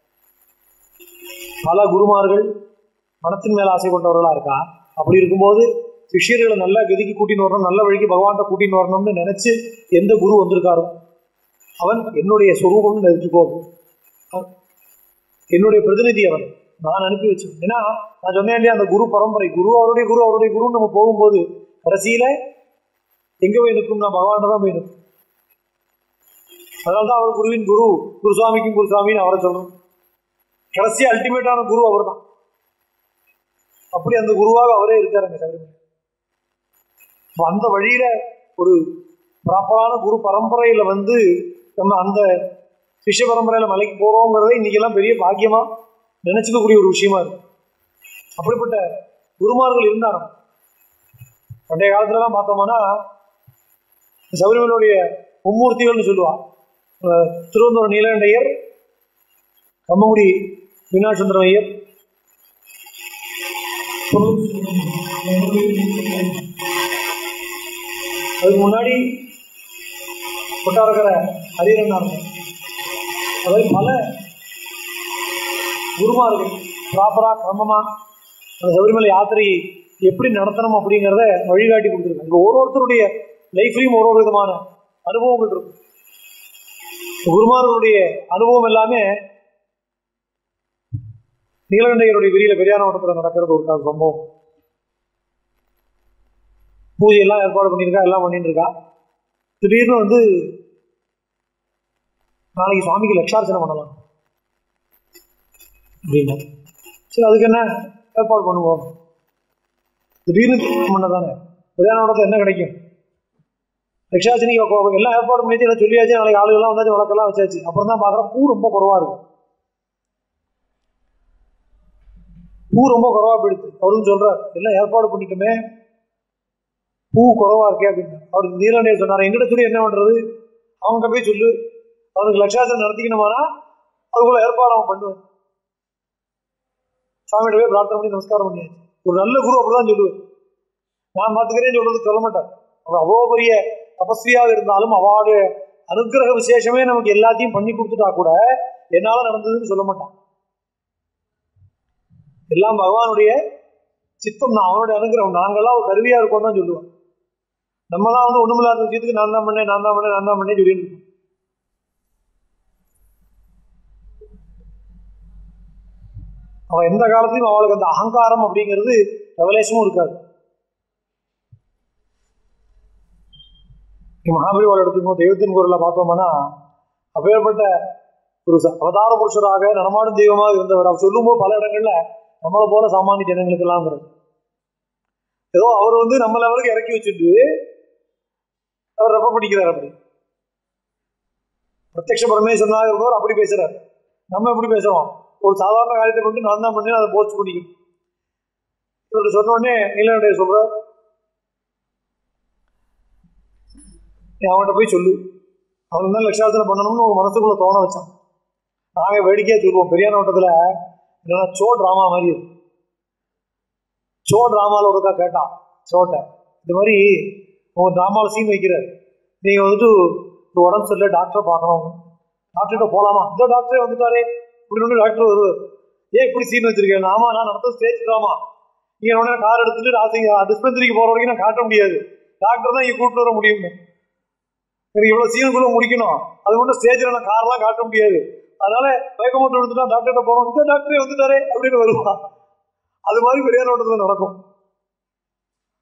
பல குருமார்கள் மனத்தின் மேல ஆசை கொண்டவர்களா இருக்கா அப்படி இருக்கும்போது சிஷ்யர்களை நல்ல கதிக்கு கூட்டின்னு வரணும் நல்ல வழிக்கு பகவான்கிட்ட கூட்டின்னு வரணும்னு நினைச்சு எந்த குரு வந்திருக்காரோ அவன் என்னுடைய சொரூபம்னு நினைச்சுக்கோ அவன் என்னுடைய பிரதிநிதி அவன் நான் அனுப்பி வச்சேன் ஏன்னா நான் சொன்னேன் இல்லையா அந்த குரு பரம்பரை குரு அவருடைய குரு அவருடைய குருன்னு நம்ம போகும்போது கடைசியில எங்க போய் நிற்கும் நான் பகவான் தான் போய் நிற்கும் அதனால்தான் அவர் குருவின் குரு குருசாமிக்கும் குருசாமின்னு அவரை சொல்லணும் கடைசி அல்டிமேட்டான குரு அவர் தான் அப்படி அந்த குருவாக அவரே இருக்காருங்க சபரிமலை அப்ப அந்த வழியில ஒரு ப்ராப்பரான குரு பரம்பரையில வந்து நம்ம அந்த சிஷ்ய பரம்பரையில மலைக்கு போறோங்கிறத இன்னைக்கெல்லாம் பெரிய பாக்கியமா நினைச்சுக்கக்கூடிய ஒரு விஷயமா இருக்கு அப்படிப்பட்ட குருமார்கள் இருந்தாங்க பண்டைய காலத்துலலாம் பார்த்தோம்னா சபரிமலையுடைய மும்மூர்த்திகள்னு சொல்லுவா அஹ் திருவந்தூர் நீலகண்டையர் கம்மங்குடி மீனாட்சந்திரன் ஐயர் அதுக்கு முன்னாடி கொட்டாரக்கரை ஹரிரண்ணார் அது மாதிரி பல குருமார்கள் ப்ராப்பரா கிரமமா அந்த சபரிமலை யாத்திரையை எப்படி நடத்தணும் அப்படிங்கிறத வழிகாட்டி கொடுத்துருக்காங்க இங்க ஒரு ஒருத்தருடைய லைஃப்லையும் ஒரு ஒரு விதமான அனுபவங்கள் இருக்கும் குருமார்களுடைய அனுபவம் எல்லாமே நீலகண்டையருடைய வெளியில பெரியார் மாவட்டத்தில் நடக்கிறது ஒரு கால சம்பவம் பூஜை எல்லாம் ஏற்பாடு பண்ணியிருக்கா எல்லாம் பண்ணிட்டு இருக்கா திடீர்னு வந்து நாளைக்கு சுவாமிக்கு லட்சார்ச்சனை பண்ணலாம் அப்படின்னா சரி அதுக்கு என்ன ஏற்பாடு பண்ணுவோம் திடீர்னு பண்ண தானே பெரியார் மாவட்டத்தில் என்ன கிடைக்கும் லட்சார்ச்சனைக்கு எல்லாம் ஏற்பாடு பண்ணிட்டு எல்லாம் சொல்லியாச்சு நாளைக்கு ஆளுகள்லாம் வந்தாச்சு வழக்கெல்லாம் வச்சாச்சு அப்புறம் தான் பார்க்குறோம் பூ ரொம்ப குறவா இருக்கும் பூ ரொம்ப குறவா போயிடுது அவரும் சொல்றார் எல்லாம் ஏற்பாடு பண்ணிட்டுமே பூ குறவா இருக்கே அப்படின்னு அவருக்கு நீலண்டே சொன்னார் எங்கிட்ட சொல்லி என்ன பண்றது அவன்கிட்ட போய் சொல்லு அவனுக்கு லட்சாசனம் நடத்திக்கணுமானா அதுக்குள்ள ஏற்பாடு அவன் பண்ணுவான் சாமிகிட்ட போய் பிரார்த்தனை பண்ணி நமஸ்காரம் பண்ணியாச்சு ஒரு நல்ல குரு அப்படிதான் சொல்லுவார் நான் பார்த்துக்கிறேன்னு சொல்றது சொல்ல மாட்டார் அவன் அவ்வளோ பெரிய தபஸ்வியாக இருந்தாலும் அவளுடைய அனுக்கிரக விசேஷமே நமக்கு எல்லாத்தையும் பண்ணி கொடுத்துட்டா கூட என்னால நடந்ததுன்னு சொல்ல மாட்டான் எல்லாம் பகவானுடைய சித்தம் தான் அவனுடைய அனுகிரகம் நாங்கெல்லாம் ஒரு கருவியா இருக்கோம் தான் சொல்லுவான் நம்ம தான் வந்து ஒண்ணுமில்லாத விஷயத்துக்கு நான் தான் பண்ணேன் நான் தான் பண்ணேன் நான் தான் பண்ணேன் சொல்லிட்டு இருக்கோம் அவன் எந்த காலத்திலும் அவளுக்கு அந்த அகங்காரம் அப்படிங்கிறது ரெவலேஷனும் இருக்காது மகாபலிவாள் எடுத்துக்கோ தெய்வத்தின் குரலை பார்த்தோம்னா அப்பேற்பட்ட ஒரு ச- அவதார புருஷராக நடமாடும் தெய்வமாக இருந்தவர் அவர் சொல்லும்போது பல இடங்கள்ல நம்மளை போல சாமானிய ஜனங்களுக்கெல்லாம்ங்கிறது ஏதோ அவர் வந்து நம்ம லெவலுக்கு இறக்கி வச்சுட்டு அவர் ரெப்ப பண்ணிக்கிறார் அப்படி பிரத்யக்ஷ பரமேஸ்வரனாக இருந்தவர் அப்படி பேசுறார் நம்ம எப்படி பேசுறோம் ஒரு சாதாரண காரியத்தை கொண்டு நான் தான் பண்ணி அதை போஸ்ட் பண்ணிக்கணும் இவர்கிட்ட சொன்ன உடனே நீலகண்டைய சொல்றார் நீ அவன்கிட்ட போய் சொல்லு அவனுக்கு தான் லட்சாசனம் பண்ணணும்னு ஒரு மனசுக்குள்ள தோண வச்சான் நாங்க வேடிக்கையா சொல்லுவோம் பெரிய நோட்டத்துல என்னன்னா சோ டிராமா மாதிரி இருக்கு சோ டிராமால ஒருக்கா கேட்டான் சோட்டை இந்த மாதிரி உங்க டிராமாவில் சீன் வைக்கிறார் நீங்க வந்துட்டு ஒரு உடம்பு சரியில்லை டாக்டரை பார்க்கணும் டாக்டர்கிட்ட போலாமா இந்த டாக்டரே வந்துட்டாரே இப்படி டாக்டர் வருவார் ஏன் இப்படி சீன் வச்சிருக்கேன் ஆமா நான் நடத்த ஸ்டேஜ் டிராமா நீங்க உடனே கார் எடுத்துட்டு ராசிங்க டிஸ்பென்சரிக்கு போற வரைக்கும் நான் காட்ட முடியாது டாக்டர் தான் இங்க கூப்பிட்டு வர முடியுமே எனக்கு இவ்வளவு சீனுக்குள்ள முடிக்கணும் அது மட்டும் ஸ்டேஜ்ல நான் கார்லாம் காட்ட முடியாது அதனால மயக்க மட்டும் எடுத்துட்டா டாக்டர்கிட்ட போனோம் இந்த டாக்டரே வந்துட்டாரே அப்படின்னு வருவான் அது மாதிரி பெரியார் ஓட்டத்துல நடக்கும்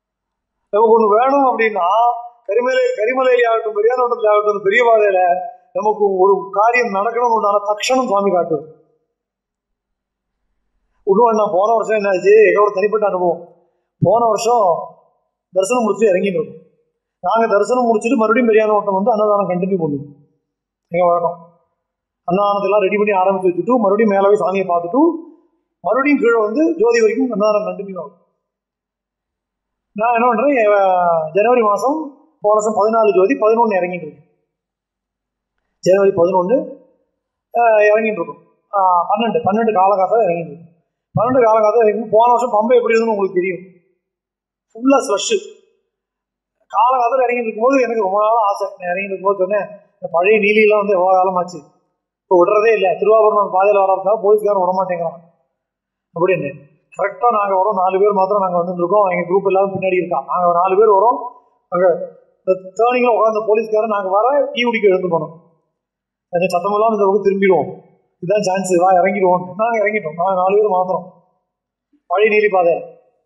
நமக்கு ஒண்ணு வேணும் அப்படின்னா கரிமலை கரிமலையிலே ஆகட்டும் பெரியார் ஓட்டத்துல ஆகட்டும் பெரிய பாதையில நமக்கு ஒரு காரியம் நடக்கணும்னு உண்டான தக்ஷணம் சுவாமி காட்டுவார் இன்னும் நான் போன வருஷம் என்னாச்சு எங்களோட தனிப்பட்ட அனுபவம் போன வருஷம் தரிசனம் முடிச்சுட்டு இறங்கிட்டு இருக்கோம் நாங்கள் தரிசனம் முடிச்சுட்டு மறுபடியும் பெரியான ஓட்டம் வந்து அன்னதானம் கண்டினியூ பண்ணுவோம் எங்கள் வழக்கம் அன்னதானத்தெல்லாம் ரெடி பண்ணி ஆரம்பிச்சு வச்சுட்டு மறுபடியும் மேலே போய் சாமியை பார்த்துட்டு மறுபடியும் கீழே வந்து ஜோதி வரைக்கும் அன்னதானம் கண்டினியூ ஆகும் நான் என்ன பண்ணுறேன் ஜனவரி மாதம் போன வருஷம் பதினாலு ஜோதி பதினொன்று இறங்கிட்டு இருக்கேன் ஜனவரி பதினொன்று இறங்கிட்டு இருக்கும் ஆஹ் பன்னெண்டு பன்னெண்டு காலகாலத்தில் இறங்கிட்டு இருக்கும் பன்னெண்டு காலகாலத்தில் இறங்கி போன வருஷம் பம்பை எப்படி இருந்துன்னு உங்களுக்கு தெரியும் ஃபுல்லாக ஸ்லஷ்ஷு காலகாலத்தில் இறங்கிட்டு இருக்கும்போது எனக்கு ரொம்ப நாள் ஆசை நான் இறங்கிட்டு இருக்கும்போது சொன்னேன் இந்த பழைய நீலியெல்லாம் வந்து எவ்வளோ காலமாச்சு இப்போ விடுறதே இல்லை திருவாபுரம் பாதையில் வரதா போலீஸ்காரன் விட மாட்டேங்கிறான் அப்படின்னு கரெக்டாக நாங்கள் வரோம் நாலு பேர் மாத்திரம் நாங்கள் வந்துட்டு இருக்கோம் எங்கள் குரூப் எல்லாரும் பின்னாடி இருக்கோம் நாங்கள் நாலு பேர் வரோம் அங்கே இந்த டேர்னிங்கில் உட்காந்த போலீஸ்காரன் நாங்கள் வர டீ குடிக்க எழுந்து போனோம் கொஞ்சம் சத்தமெல்லாம் இந்த பக்கம் திரும்பிடுவோம் இதுதான் சான்ஸ் வா இறங்கிடுவோம் நாங்கள் இறங்கிட்டோம் நாங்கள் நாலு பேர் மாத்திரம் பழைய நீலி பாதை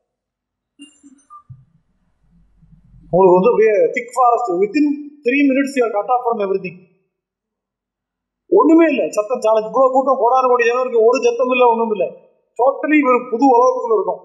உங்களுக்கு வந்து அப்படியே thick forest within three minutes you're cut off from everything ஒண்ணுமே இல்லை சத்தம் சாலை இவ்வளவு கூட்டம் கோடான கோடி ஜனம் இருக்கு ஒரு சத்தம் இல்லை ஒண்ணும் இல்லை டோட்டலி ஒரு புது உலகத்துக்குள்ள இருக்கும்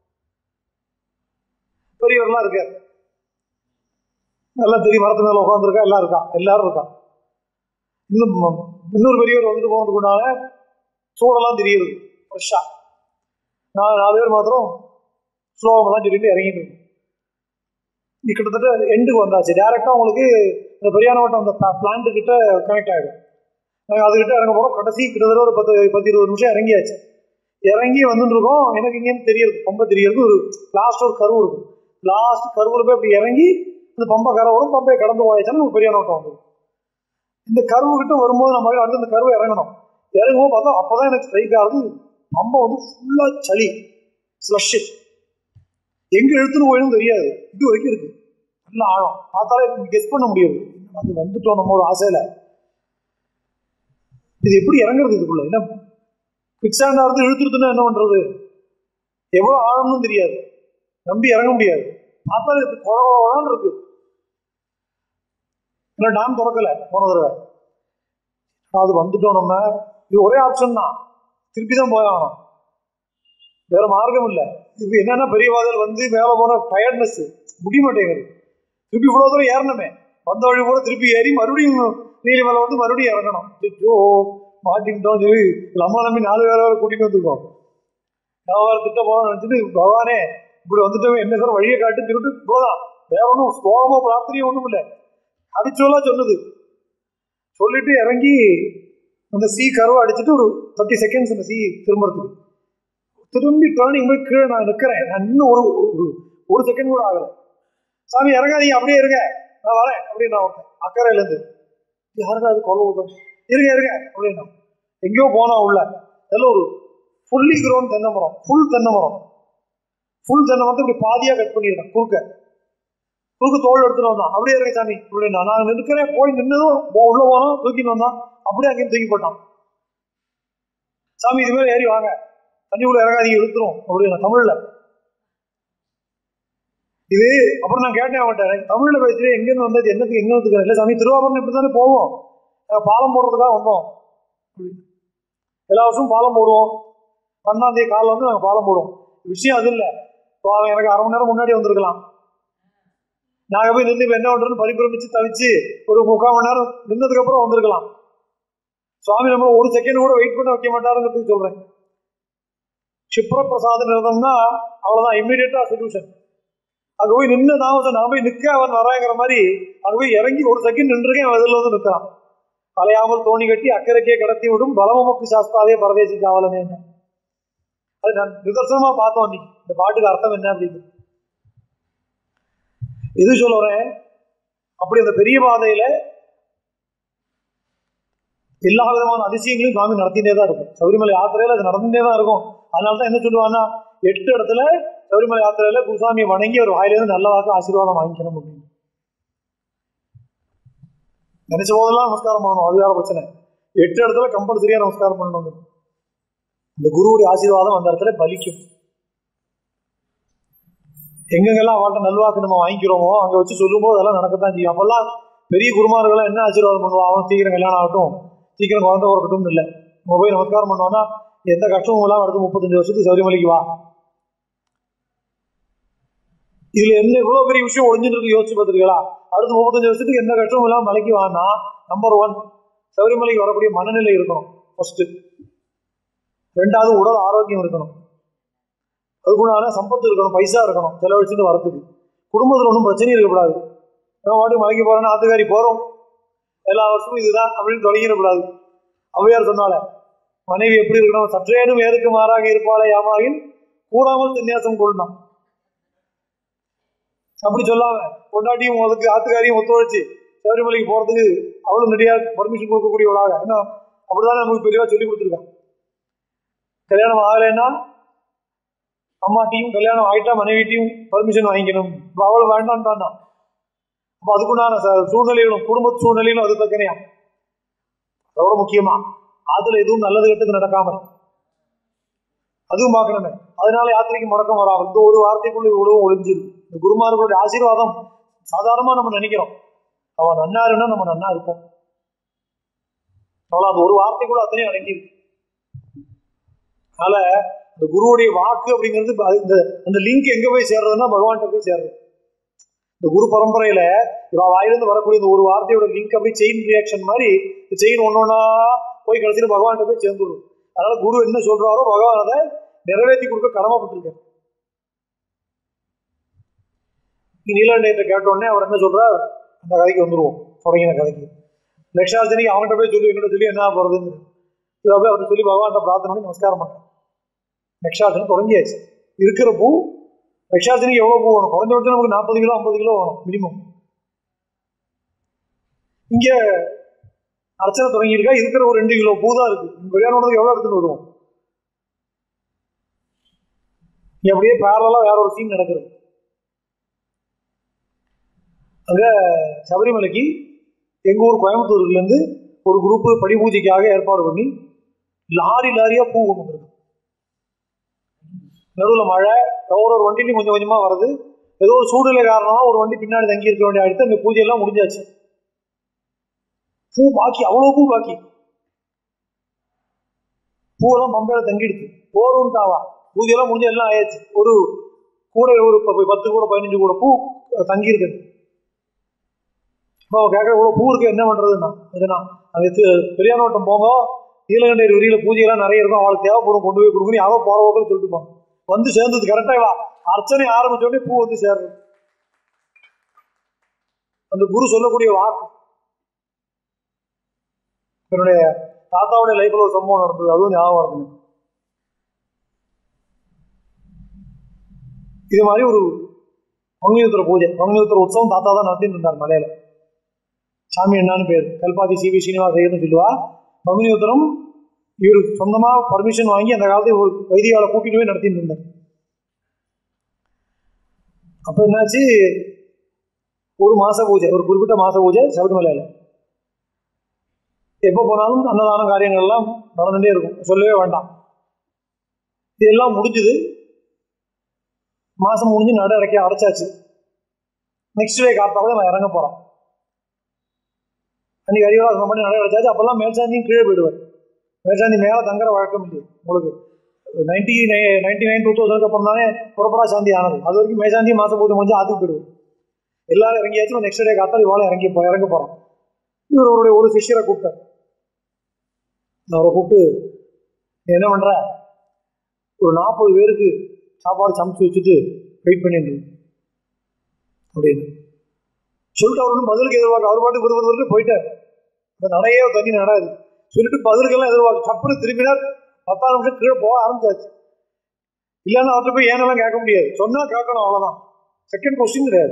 பெரியவர்லாம் இருக்கார் எல்லாம் தெரியும் மரத்து மேல உட்காந்துருக்கா எல்லாம் இருக்கா எல்லாரும் இருக்கா இன்னும் ம- இன்னொரு பெரியவர் வந்துட்டு போனதுக்கு உண்டான சூடெல்லாம் தெரியுது ஃப்ரெஷ்ஷா நான் நாலு பேர் மாத்திரம் ஸ்லோகமெல்லாம் சொல்லிட்டு இறங்கிட்டு இருக்கோம் இது கிட்டத்தட்ட எண்டுக்கு வந்தாச்சு டேரெக்டாக உங்களுக்கு இந்த பெரியானவட்டம் அந்த பிளான்ட் கிட்ட கனெக்ட் ஆகிடும் நாங்கள் அதுக்கிட்ட இறங்க போகிறோம் கடைசி கிட்டத்தட்ட ஒரு பத்து பத்து இருபது நிமிஷம் இறங்கியாச்சு இறங்கி வந்துட்டு இருக்கோம் எனக்கு இங்கேருந்து தெரியுது பம்பை தெரியுது ஒரு லாஸ்ட் ஒரு கருவு இருக்கும் லாஸ்ட் கருவில் போய் அப்படி இறங்கி இந்த பம்பை கரை வரும் பம்பை கடந்து போயாச்சுன்னா நமக்கு பெரிய நோட்டம் வந்துடும் இந்த கருவு கிட்ட வரும்போது நம்ம அடுத்து இந்த கருவை இறங்கணும் இறங்கும்போது பார்த்தா அப்பதான் எனக்கு ஸ்ட்ரைக் ஆகுது பம்பை வந்து ஃபுல்லாக சளி ஸ்லஷ்ஷு எங்க இழுத்துன்னு போயிடும் தெரியாது இது வரைக்கும் இருக்கு நல்ல ஆழம் பார்த்தாலே கெஸ் பண்ண முடியாது அது வந்துட்டோம் நம்ம ஒரு ஆசையில இது எப்படி இறங்குறது இதுக்குள்ள என்ன குவிக்ஸாண்டா இருந்து இழுத்துருத்துன்னா என்ன பண்றது எவ்வளவு ஆழம்னு தெரியாது நம்பி இறங்க முடியாது பார்த்தாலே இது குழ குழன்னு இருக்கு ஏன்னா டேம் திறக்கல போன தடவை அது வந்துட்டோம் நம்ம இது ஒரே ஆப்ஷன் தான் திருப்பி தான் போயாகணும் வேற மார்க்கம் இல்லை இது என்னன்னா பெரிய வாதல் வந்து மேலே போன டயர்ட்னஸ் முடிய மாட்டேங்குது திருப்பி இவ்வளோ தூரம் ஏறணுமே வந்த வழி கூட திருப்பி ஏறி மறுபடியும் நீலிமலை வந்து மறுபடியும் இறங்கணும் ஐயோ மாட்டிக்கிட்டோம் சொல்லி நம்ம நம்பி நாலு பேர் வேற கூட்டிட்டு வந்துருக்கோம் நான் வேற திட்ட போகணும்னு நினச்சிட்டு பகவானே இப்படி வந்துட்டோம் என்ன சார் வழியை காட்டி திருட்டு இவ்வளோதான் வேற ஒன்றும் ஸ்லோகமோ பிரார்த்தனையோ ஒன்றும் இல்லை அடிச்சோலா சொன்னது சொல்லிட்டு இறங்கி அந்த சி கருவை அடிச்சுட்டு ஒரு தேர்ட்டி செகண்ட்ஸ் அந்த சி திரும்புறதுக்கு திரும்பி டேர்னிங் போய் கீழே நான் நிற்கிறேன் நான் இன்னும் ஒரு ஒரு- ஒரு செகண்ட் கூட ஆகலை சாமி இறங்காதீங்க அப்படியே இருங்க நான் வரேன் அப்படின்னு நான் ஒருத்தன் அக்கறையிலேருந்து யாருடா அது கொலை விடுறோம் இருங்க இருங்க அப்படின்னா எங்கேயோ போனா உள்ள அதில் ஒரு ஃபுல்லி கிரௌண்ட் தென்னை மரம் ஃபுல் தென்னை மரம் ஃபுல் தென்னை மரத்தை இப்படி பாதியாக கட் பண்ணியிருக்கேன் குறுக்க குறுக்கு தோல் எடுத்துட்டு வந்தான் அப்படியே இருங்க சாமி அப்படின்னா நான் நிற்கிறேன் போய் நின்னதும் போ- உள்ள போனோம் தூக்கிட்டு வந்தான் அப்படியே அங்கேயும் தூக்கி போட்டான் சாமி இது மேலே ஏறி வாங்க தண்ணிக்குள்ள இறங்காதீங்க இழுத்துரும் அப்படின்னு தமிழ்ல இது அப்புறம் நான் கேட்டேன் அவன்கிட்ட எனக்கு தமிழ்ல பேசுறேன் எங்கேருந்து வந்தது என்னத்துக்கு எங்க வந்து இல்லை சாமி திருவாபுரம் இப்படி தானே போவோம் நாங்க பாலம் போடுறதுக்காக வந்தோம் அப்படின்னு. எல்லா வருஷமும் பாலம் போடுவோம் பன்னெண்டாம் தேதி காலைல வந்து நாங்கள் பாலம் போடுவோம் விஷயம் அது இல்லை இப்போ அவன் எனக்கு அரை மணி நேரம் முன்னாடி வந்திருக்கலாம் நாங்கள் போய் நின்று இப்ப என்ன பண்றோம்னு பரிபிரமிச்சு தவிச்சு ஒரு முக்கால் மணி நேரம் நின்னதுக்கு அப்புறம் வந்திருக்கலாம் சுவாமி நம்மள ஒரு செகண்ட் கூட வெயிட் பண்ண வைக்க மாட்டாருங்கிறதுக்கு சொல்றேன் சிப்ரபிரசாத நிறுத்தம்னா அவ்வளவுதான் இம்மிடியட்டா சொல்யூஷன் அங்க போய் நின்று தாமசம் நான் போய் நிக்க அவன் வராங்கிற மாதிரி அங்க போய் இறங்கி ஒரு செகண்ட் நின்றுருக்கேன் அவன் எதிரில் வந்து நிற்கிறான் அலையாமல் தோணி கட்டி அக்கறைக்கே கடத்தி விடும் பலமமுக்கு சாஸ்தாவே பரதேசி காவலனே அது நான் நிதர்சனமா பார்த்தோம் அன்னைக்கு இந்த பாட்டுக்கு அர்த்தம் என்ன அப்படின்னு எது சொல்ல வரேன் அப்படி அந்த பெரிய பாதையில எல்லா விதமான அதிசயங்களையும் சுவாமி நடத்திட்டே தான் இருக்கும் சபரிமலை யாத்திரையில அது நடந்துட்டே தான் இருக்கும் அதனால தான் என்ன சொல்லுவான்னா எட்டு இடத்துல சபரிமலை யாத்திரையில குருசாமியை வணங்கி ஒரு வாயிலிருந்து நல்ல வாக்கு ஆசீர்வாதம் வாங்கிக்கணும் அப்படின்னு நினைச்ச போதெல்லாம் நமஸ்காரம் பண்ணணும் அது வேற பிரச்சனை எட்டு இடத்துல கம்பல்சரியா நமஸ்காரம் பண்ணணும் இந்த குருவுடைய ஆசீர்வாதம் அந்த இடத்துல பலிக்கும் எங்கெங்கெல்லாம் அவள்கிட்ட நல்வாக்கு நம்ம வாங்கிக்கிறோமோ அங்க வச்சு சொல்லும்போது அதெல்லாம் நடக்கத்தான் செய்யும் அப்பெல்லாம் பெரிய குருமார்கள்லாம் என்ன ஆசீர்வாதம் பண்ணுவா அவன் சீக்கிரம் கல்யாணம் ஆகட்டும் சீக்கிரம் குழந்தை பிறக்கட்டும் இல்லை நம்ம போய் நமஸ்காரம் பண்ணோம்னா எந்த கஷ்டமும் இல்லாமல் அடுத்த முப்பத்தஞ்சு வருஷத்துக்கு சபரிமலைக்கு வா இதுல என்ன இவ்வளவு பெரிய விஷயம் ஒளிஞ்சுட்டு இருக்கு யோசிச்சு பார்த்துருக்கீங்களா அடுத்த முப்பத்தஞ்சு வருஷத்துக்கு எந்த கஷ்டமும் இல்லாமல் மலைக்கு வானா நம்பர் ஒன் சபரிமலைக்கு வரக்கூடிய மனநிலை இருக்கணும் ஃபர்ஸ்ட் ரெண்டாவது உடல் ஆரோக்கியம் இருக்கணும் அதுக்குள்ளான சம்பத்து இருக்கணும் பைசா இருக்கணும் செலவழிச்சுட்டு வரத்துக்கு குடும்பத்தில் ஒன்றும் பிரச்சனையும் இருக்கக்கூடாது நம்ம பாட்டு மலைக்கு போறோம்னா ஆத்துக்காரி போறோம் எல்லா வருஷமும் இதுதான் அப்படின்னு தொடங்கிடக்கூடாது ஔவையார் சொன்னால மனைவி எப்படி இருக்கணும் சற்றேனும் ஏதுக்கு மாறாக இருப்பாளே யாமாயின் கூடாமல் சன்னியாசம் கொள்ளணும் அப்படி சொல்லாம பொண்டாட்டியும் அதுக்கு ஆத்துக்காரியும் ஒத்துழைச்சு சபரிமலைக்கு போறதுக்கு அவளும் ரெடியா பர்மிஷன் கொடுக்கக்கூடியவளாக ஏன்னா அப்படிதானே நமக்கு பெரியவா சொல்லி கொடுத்துருக்கான் கல்யாணம் ஆகலைன்னா அம்மாட்டியும் கல்யாணம் ஆயிட்டா மனைவிட்டையும் பர்மிஷன் வாங்கிக்கணும் இப்போ அவளும் வேண்டான்ட்டான்னா அப்போ அதுக்குண்டான ச- சூழ்நிலைகளும் குடும்ப சூழ்நிலைகளும் அது தக்கனையா அதோட முக்கியமா அதுல எதுவும் நல்லது கெட்டது நடக்காமல் அதுவும் பார்க்கணுமே அதனால யாத்திரைக்கு முடக்கம் வராமல் இந்த ஒரு வார்த்தைக்குள்ள இவ்வளவு ஒளிஞ்சிருக்கு இந்த குருமார்களுடைய ஆசீர்வாதம் சாதாரணமா நம்ம நினைக்கிறோம் அவன் நன்னாருன்னா நம்ம நன்னா இருப்போம் அவ்வளவு அந்த ஒரு வார்த்தைக்குள்ள அத்தனையும் அடங்கியிருக்கு அதனால இந்த குருவுடைய வாக்கு அப்படிங்கிறது ப- இந்த அந்த லிங்க் எங்க போய் சேர்றதுன்னா பகவான்கிட்ட போய் சேர்றது இந்த குரு பரம்பரையில இவ வாயிலிருந்து வரக்கூடிய இந்த ஒரு வார்த்தையோட லிங்க் அப்படியே செயின் ரியாக்ஷன் மாதிரி இந்த செயின் ஒன்னொன்னா போய் கடைசியில் பகவான்கிட்ட போய் சேர்ந்துடும் அதனால குரு என்ன சொல்றாரோ பகவான் அதை நிறைவேற்றி கொடுக்க கடமைப்பட்டிருக்காரு நீலகண்டயத்தை கேட்ட உடனே அவர் என்ன சொல்றார் அந்த கதைக்கு வந்துருவோம் தொடங்கின கதைக்கு லட்சார்ஜனிக்கு அவன்கிட்ட போய் சொல்லி என்னோட சொல்லி என்ன போறதுன்னு இதை போய் அவர்கிட்ட சொல்லி பகவான்கிட்ட பிரார்த்தனை பண்ணி நமஸ்காரம் பண்றேன் லட்சார்ஜனம் தொடங்கியாச்சு இருக்கிற பூ லட்சார்ஜனிக்கு எவ்வளவு பூ வேணும் குறைஞ்சபட்சம் நமக்கு நாற்பது கிலோ ஐம்பது கிலோ வேணும் மினிமம் இங்க அர்ச்சனை தொடங்கியிருக்கா இருக்கிற ஒரு ரெண்டு கிலோ பூ தான் இருக்கு கல்யாணத்துக்கு எவ்வளவு எடுத்துட்டு வருவோம் இங்க அப்படியே பேரலா வேற ஒரு சீன் நடக்குது அங்க சபரிமலைக்கு எங்க ஊர் கோயம்புத்தூர்ல இருந்து ஒரு குரூப் படி பூஜைக்காக ஏற்பாடு பண்ணி லாரி லாரியா பூ கொண்டு வந்திருக்கு நடுவில் மழை ஒரு ஒரு வண்டிலையும் கொஞ்சம் கொஞ்சமா வருது ஏதோ ஒரு சூழ்நிலை காரணமா ஒரு வண்டி பின்னாடி தங்கி இருக்க வேண்டிய அடுத்து அந்த பூஜையெல்லாம் முடிஞ்சாச்சு பூ பாக்கி அவ்வளவு பூ பாக்கி பூவெல்லாம் பம்பையில தங்கிடுது போரும்ட்டாவா பூஜையெல்லாம் முடிஞ்சு எல்லாம் ஆயாச்சு ஒரு கூட ஒரு ப- பத்து கூட பதினஞ்சு கூட பூ தங்கி இருக்கு இப்போ கேட்குற இவ்வளோ பூ இருக்கு என்ன பண்றதுன்னா இதுனா அங்கே பெரியானோட்டம் போங்க நீலகண்டர் உரியில பூஜையெல்லாம் நிறைய இருக்கும் அவளுக்கு தேவைப்படும் கொண்டு போய் கொடுக்கணும் அவ போற போக்கில் சொல்லிட்டு போங்க வந்து சேர்ந்தது கரெக்டாக வா அர்ச்சனை ஆரம்பிச்ச உடனே பூ வந்து சேர்றது அந்த குரு சொல்லக்கூடிய வாக்கு என்னுடைய தாத்தாவுடைய லைஃப்ல ஒரு சம்பவம் நடந்தது அதுவும் ஞாபகம் வருதுங்க இது மாதிரி ஒரு பங்குனியுத்திர பூஜை பங்குனியுத்திர உற்சவம் தாத்தா தான் நடத்திட்டு இருந்தார் மலையில சாமி என்னன்னு பேர் கல்பாதி சிவி சீனிவாச ஐயர்னு சொல்லுவா பங்குனியுத்திரம் இவர் சொந்தமா பர்மிஷன் வாங்கி அந்த காலத்துல ஒரு வைதிகால கூட்டிட்டு போய் நடத்திட்டு இருந்தார் அப்ப என்னாச்சு ஒரு மாச பூஜை ஒரு குறிப்பிட்ட மாச பூஜை சபரிமலையில எப்போ போனாலும் அன்னதான காரியங்கள் எல்லாம் நடந்துட்டே இருக்கும் சொல்லவே வேண்டாம் இதெல்லாம் முடிஞ்சுது மாசம் முடிஞ்சு நட அடைக்க அடைச்சாச்சு நெக்ஸ்ட் டே காத்தால நம்ம இறங்க போறோம் அன்னைக்கு ஹரிவராசனம் பண்ணி நட அடைச்சாச்சு அப்பெல்லாம் மேல்சாந்தியும் கீழே போயிடுவார் மேல்சாந்தி மேலே தங்குற வழக்கம் இல்லையே உங்களுக்கு நைன்டி நைன்டி நைன் டூ தௌசண்ட்க்கு அப்புறம் தானே புறப்படா சாந்தி ஆனது அது வரைக்கும் மேல்சாந்தி மாசம் பூஜை முடிஞ்சு ஆத்துக்கு போயிடுவார் எல்லாரும் இறங்கியாச்சும் நெக்ஸ்ட் டே காத்தால இவாளும் இறங்கி போ இறங்க போறோம் இவர் அவருடைய ஒரு சிஷ்யரை கூப்பிட்டார் அவரை கூப்பிட்டு "நீ என்ன பண்ற ஒரு நாற்பது பேருக்கு சாப்பாடு சமைச்சு வச்சுட்டு வெயிட் பண்ணிட்டு இரு." அப்படின்னு சொல்லிட்டு அவர் ஒன்றும் பதிலுக்கு எதிர்பார்க்க அவர் பாட்டு விறுவிறு விறுன்னு போயிட்டார் இந்த நடையே தண்ணி நடாது சொல்லிட்டு பதிலுக்கெல்லாம் எதிர்பார்க்க டப்புன்னு திரும்பினார் பத்தாறு நிமிஷம் கீழே போக ஆரம்பிச்சாச்சு இல்லைன்னா அவர்கிட்ட போய் ஏனெல்லாம் கேட்க முடியாது சொன்னா கேட்கணும் அவ்வளவுதான் செகண்ட் கொஸ்டின் கிடையாது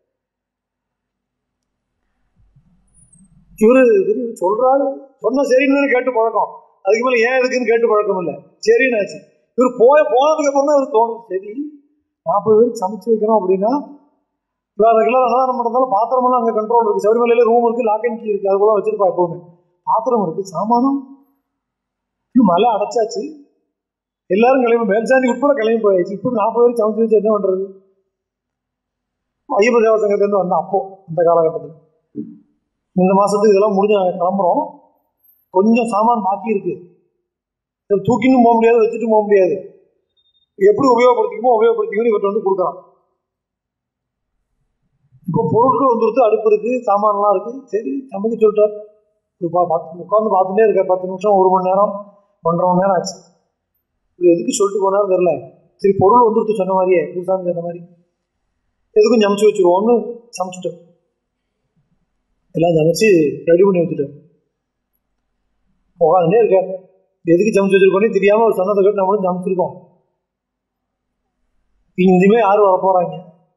இவரு இவரு சொல்றாரு சொன்னா சரின்னு தானே கேட்டு பழக்கம் அதுக்கு மேல ஏன் எதுக்குன்னு கேட்டு பழக்கம் இல்லை சரின்னு ஆச்சு இவர் போய போனதுக்கு அப்புறம் தான் இவர் தோணும் சரி நாற்பது பேருக்கு சமைச்சு வைக்கணும் அப்படின்னா இவர் ரெகுலர் அன்னதானம் பண்ணுறதால பாத்திரமெல்லாம் அங்கே கண்ட்ரோல் இருக்கு சபரிமலையில ரூம் இருக்கு லாக் அண்ட் கீ இருக்கு அது போல வச்சிருப்பா எப்பவுமே பாத்திரம் இருக்கு சாமானம் இன்னும் மலை அடைச்சாச்சு எல்லாரும் கிளம்பி மேல்சாந்தி உட்பட கிளம்பி போயாச்சு இப்போ நாற்பது பேருக்கு சமைச்சு வச்சு என்ன பண்றது ஐயப்ப தேவ சங்கத்துலேருந்து வந்தேன் அப்போ இந்த காலகட்டத்தில் இந்த மாசத்துக்கு இதெல்லாம் முடிஞ்சு நாங்கள் கிளம்புறோம் கொஞ்சம் சாமான் பாக்கி இருக்கு இதை தூக்கின்னு போக முடியாது வச்சுட்டு போக முடியாது எப்படி உபயோகப்படுத்திக்குமோ உபயோகப்படுத்திக்கணும் இவர்கிட்ட வந்து கொடுக்குறான் இப்போ பொருட்கள் வந்துருத்து அடுப்பு இருக்கு சாமான்லாம் இருக்கு சரி சமைக்க சொல்லிட்டார் இப்போ பார்த்து உட்காந்து பார்த்துட்டே இருக்க பத்து நிமிஷம் ஒரு மணி நேரம் ஒன்றரை மணி நேரம் ஆச்சு இவர் எதுக்கு சொல்லிட்டு போனாலும் தெரில சரி பொருள் வந்துருத்து சொன்ன மாதிரியே குருசாமி சொன்ன மாதிரி எதுக்கும் சமைச்சு வச்சுருவோம்னு சமைச்சிட்டோம் எல்லாம் சமைச்சு ரெடி பண்ணி வச்சுட்டோம் உட்காந்துட்டே இருக்கார் எதுக்கு சமைச்சு வச்சிருக்கோன்னே தெரியாமல் அவர் சொன்னதை கேட்டு நம்மளும் சமைச்சிருக்கோம் இனிமே யாரும் வர போகிறாங்க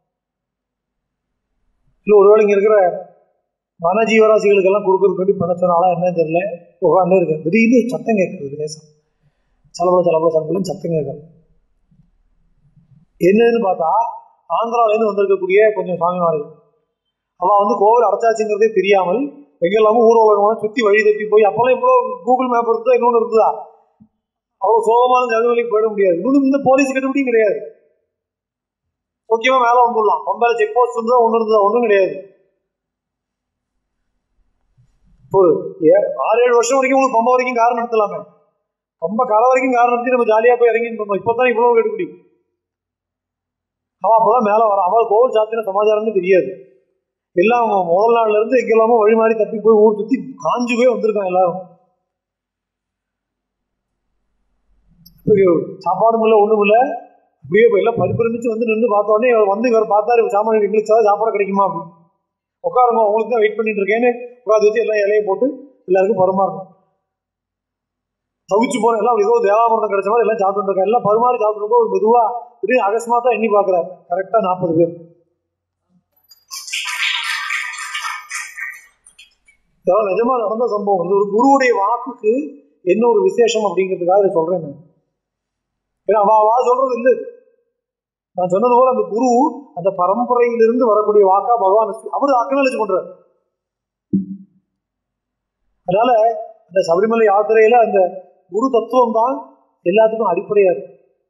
இல்லை ஒருவேளை இங்கே இருக்கிற வன ஜீவராசிகளுக்கெல்லாம் கொடுக்கறது வேண்டி பண்ண சொன்னாலா என்னன்னு தெரியல உட்காந்து இருக்கு திடீர்னு சத்தம் கேட்குறது லேசம் சலபல சலபல சலபலன்னு சத்தம் கேட்குறது என்னன்னு பார்த்தா ஆந்திராவிலேருந்து வந்திருக்கக்கூடிய கொஞ்சம் சுவாமிமார்கள் அவள் வந்து கோவில் அடைச்சாச்சுங்கிறதே தெரியாமல் எங்கெல்லாமும் ஊர் உலகமாக சுற்றி வழி தப்பி போய் அப்போல்லாம் இவ்வளோ கூகுள் மேப் இருந்தா இன்னொன்று இருந்ததா அவ்வளோ சோகமான ஜனவெளிக்கு போயிட முடியாது இன்னொன்று இந்த போலீஸ் கட்டுப்படியும் கிடையாது முக்கியமாக மேலே வந்துடலாம் பம்பையில் செக் போஸ்ட் இருந்தால் ஒன்று இருந்ததா ஒன்றும் கிடையாது இப்போ ஏ- ஆறு ஏழு வருஷம் வரைக்கும் உங்களுக்கு பம்பை வரைக்கும் கார் நடத்தலாமே பம்பை கரை வரைக்கும் கார் நடத்தி நம்ம ஜாலியாக போய் இறங்கிட்டு இருந்தோம் இப்போ தான் இவ்வளோ கட்டுப்படி அவள் அப்போதான் மேலே வர அவள் கோவில் சாத்தின சமாச்சாரம்னு தெரியாது எல்லாம் முதல் நாள்ல இருந்து எங்கெல்லாமோ வழி மாறி தப்பி போய் ஊர் சுற்றி காஞ்சு போய் வந்திருக்கான் எல்லாரும் இப்போ சாப்பாடும் இல்லை ஒன்றும் இல்லை அப்படியே போய் எல்லாம் பரிபரமிச்சு வந்து நின்று பார்த்த உடனே இவர் வந்து இவர் பார்த்தாரு இவர் சாமான் எங்களுக்கு ஏதாவது சாப்பாடு கிடைக்குமா அப்படின்னு உட்காருங்க உங்களுக்கு தான் வெயிட் பண்ணிட்டு இருக்கேன்னு உட்காந்து வச்சு எல்லாம் இலையை போட்டு எல்லாருக்கும் பரிமாறணும் தவிச்சு போன எல்லாம் அப்படி ஏதோ தேவாமிரதம் கிடைச்ச மாதிரி எல்லாம் சாப்பிட்டு இருக்காங்க எல்லாம் பரிமாறி சாப்பிட்டு ஒரு மெதுவா திடீர்னு அகஸ்மாத்தா எண்ணி பார்க்குறாரு கரெக்டா நாற்பது பேர் இதெல்லாம் நிஜமா நடந்த சம்பவம் இது ஒரு குருவுடைய வாக்குக்கு என்ன ஒரு விசேஷம் அப்படிங்கிறதுக்காக இதை சொல்றேன் நான் ஏன்னா அவ அவா சொல்றது இல்லை நான் சொன்னது போல அந்த குரு அந்த பரம்பரையிலிருந்து வரக்கூடிய வாக்கா பகவான் அவர் அக்கனாலேஜ் பண்றார் அதனால அந்த சபரிமலை யாத்திரையில அந்த குரு தத்துவம் தான் எல்லாத்துக்கும் அடிப்படையா இருக்கு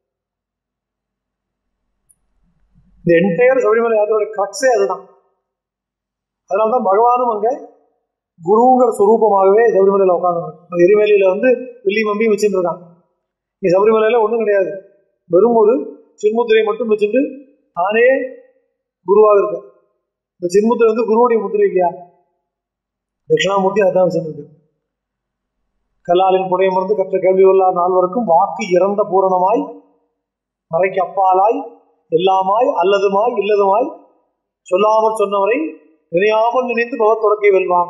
இந்த என்டையர் சபரிமலை யாத்திரையோட கிரக்ஸே அதுதான் அதனால்தான் பகவானும் அங்க குருங்கிற சுரூபமாகவே சபரிமலையில உட்காந்து எரிமலையில வந்து வெள்ளி மம்பியும் வச்சுட்டு இருக்கான் இங்க சபரிமலையில ஒண்ணும் கிடையாது வெறும் ஒரு சின்முத்திரை மட்டும் வச்சுட்டு தானே குருவாக இருக்க இந்த சின்முத்திரை வந்து குருவுடைய முத்திரை இல்லையா தட்சிணாமூர்த்தி அதான் வச்சுருக்கு கல்லாலின் புடையமர்ந்து கற்ற கேள்வி உள்ளா நால்வருக்கும் வாக்கு இறந்த பூரணமாய் மறைக்கு அப்பாலாய் எல்லாமாய் அல்லதுமாய் இல்லதுமாய் சொல்லாமல் சொன்னவரை நினையாமல் நினைத்து பகவத் தொடக்கை வெல்வான்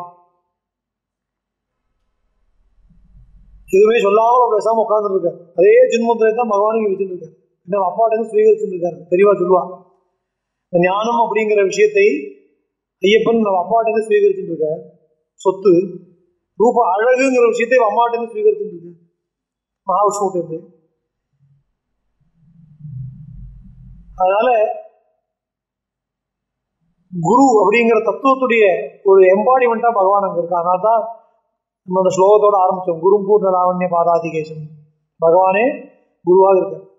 எதுவுமே சொல்லாமல் அவர் பேசாம உட்கார்ந்துட்டு இருக்காரு அதே ஜென்மத்திலே தான் பகவானுக்கு வச்சுட்டு இருக்காரு என்ன அப்பாட்ட இருந்து சுவீகரிச்சுட்டு இருக்காரு தெளிவா சொல்லுவா இந்த ஞானம் அப்படிங்கிற விஷயத்தை ஐயப்பன் நம்ம அப்பாட்ட இருந்து சுவீகரிச்சுட்டு இருக்காரு சொத்து ரூப அழகுங்கிற விஷயத்தை அம்மாட்ட இருந்து சுவீகரிச்சுட்டு இருக்காரு மகாவிஷ்ணுகிட்ட இருந்து அதனால குரு அப்படிங்கிற தத்துவத்துடைய ஒரு எம்பாடிமெண்டா பகவான் அங்க இருக்கு அதனால தான் நம்ம அந்த ஸ்லோகத்தோட ஆரம்பிச்சோம் குரும் பூர்ண லாவண்ய பாதாதிகேசம் பகவானே குருவாக இருக்கார்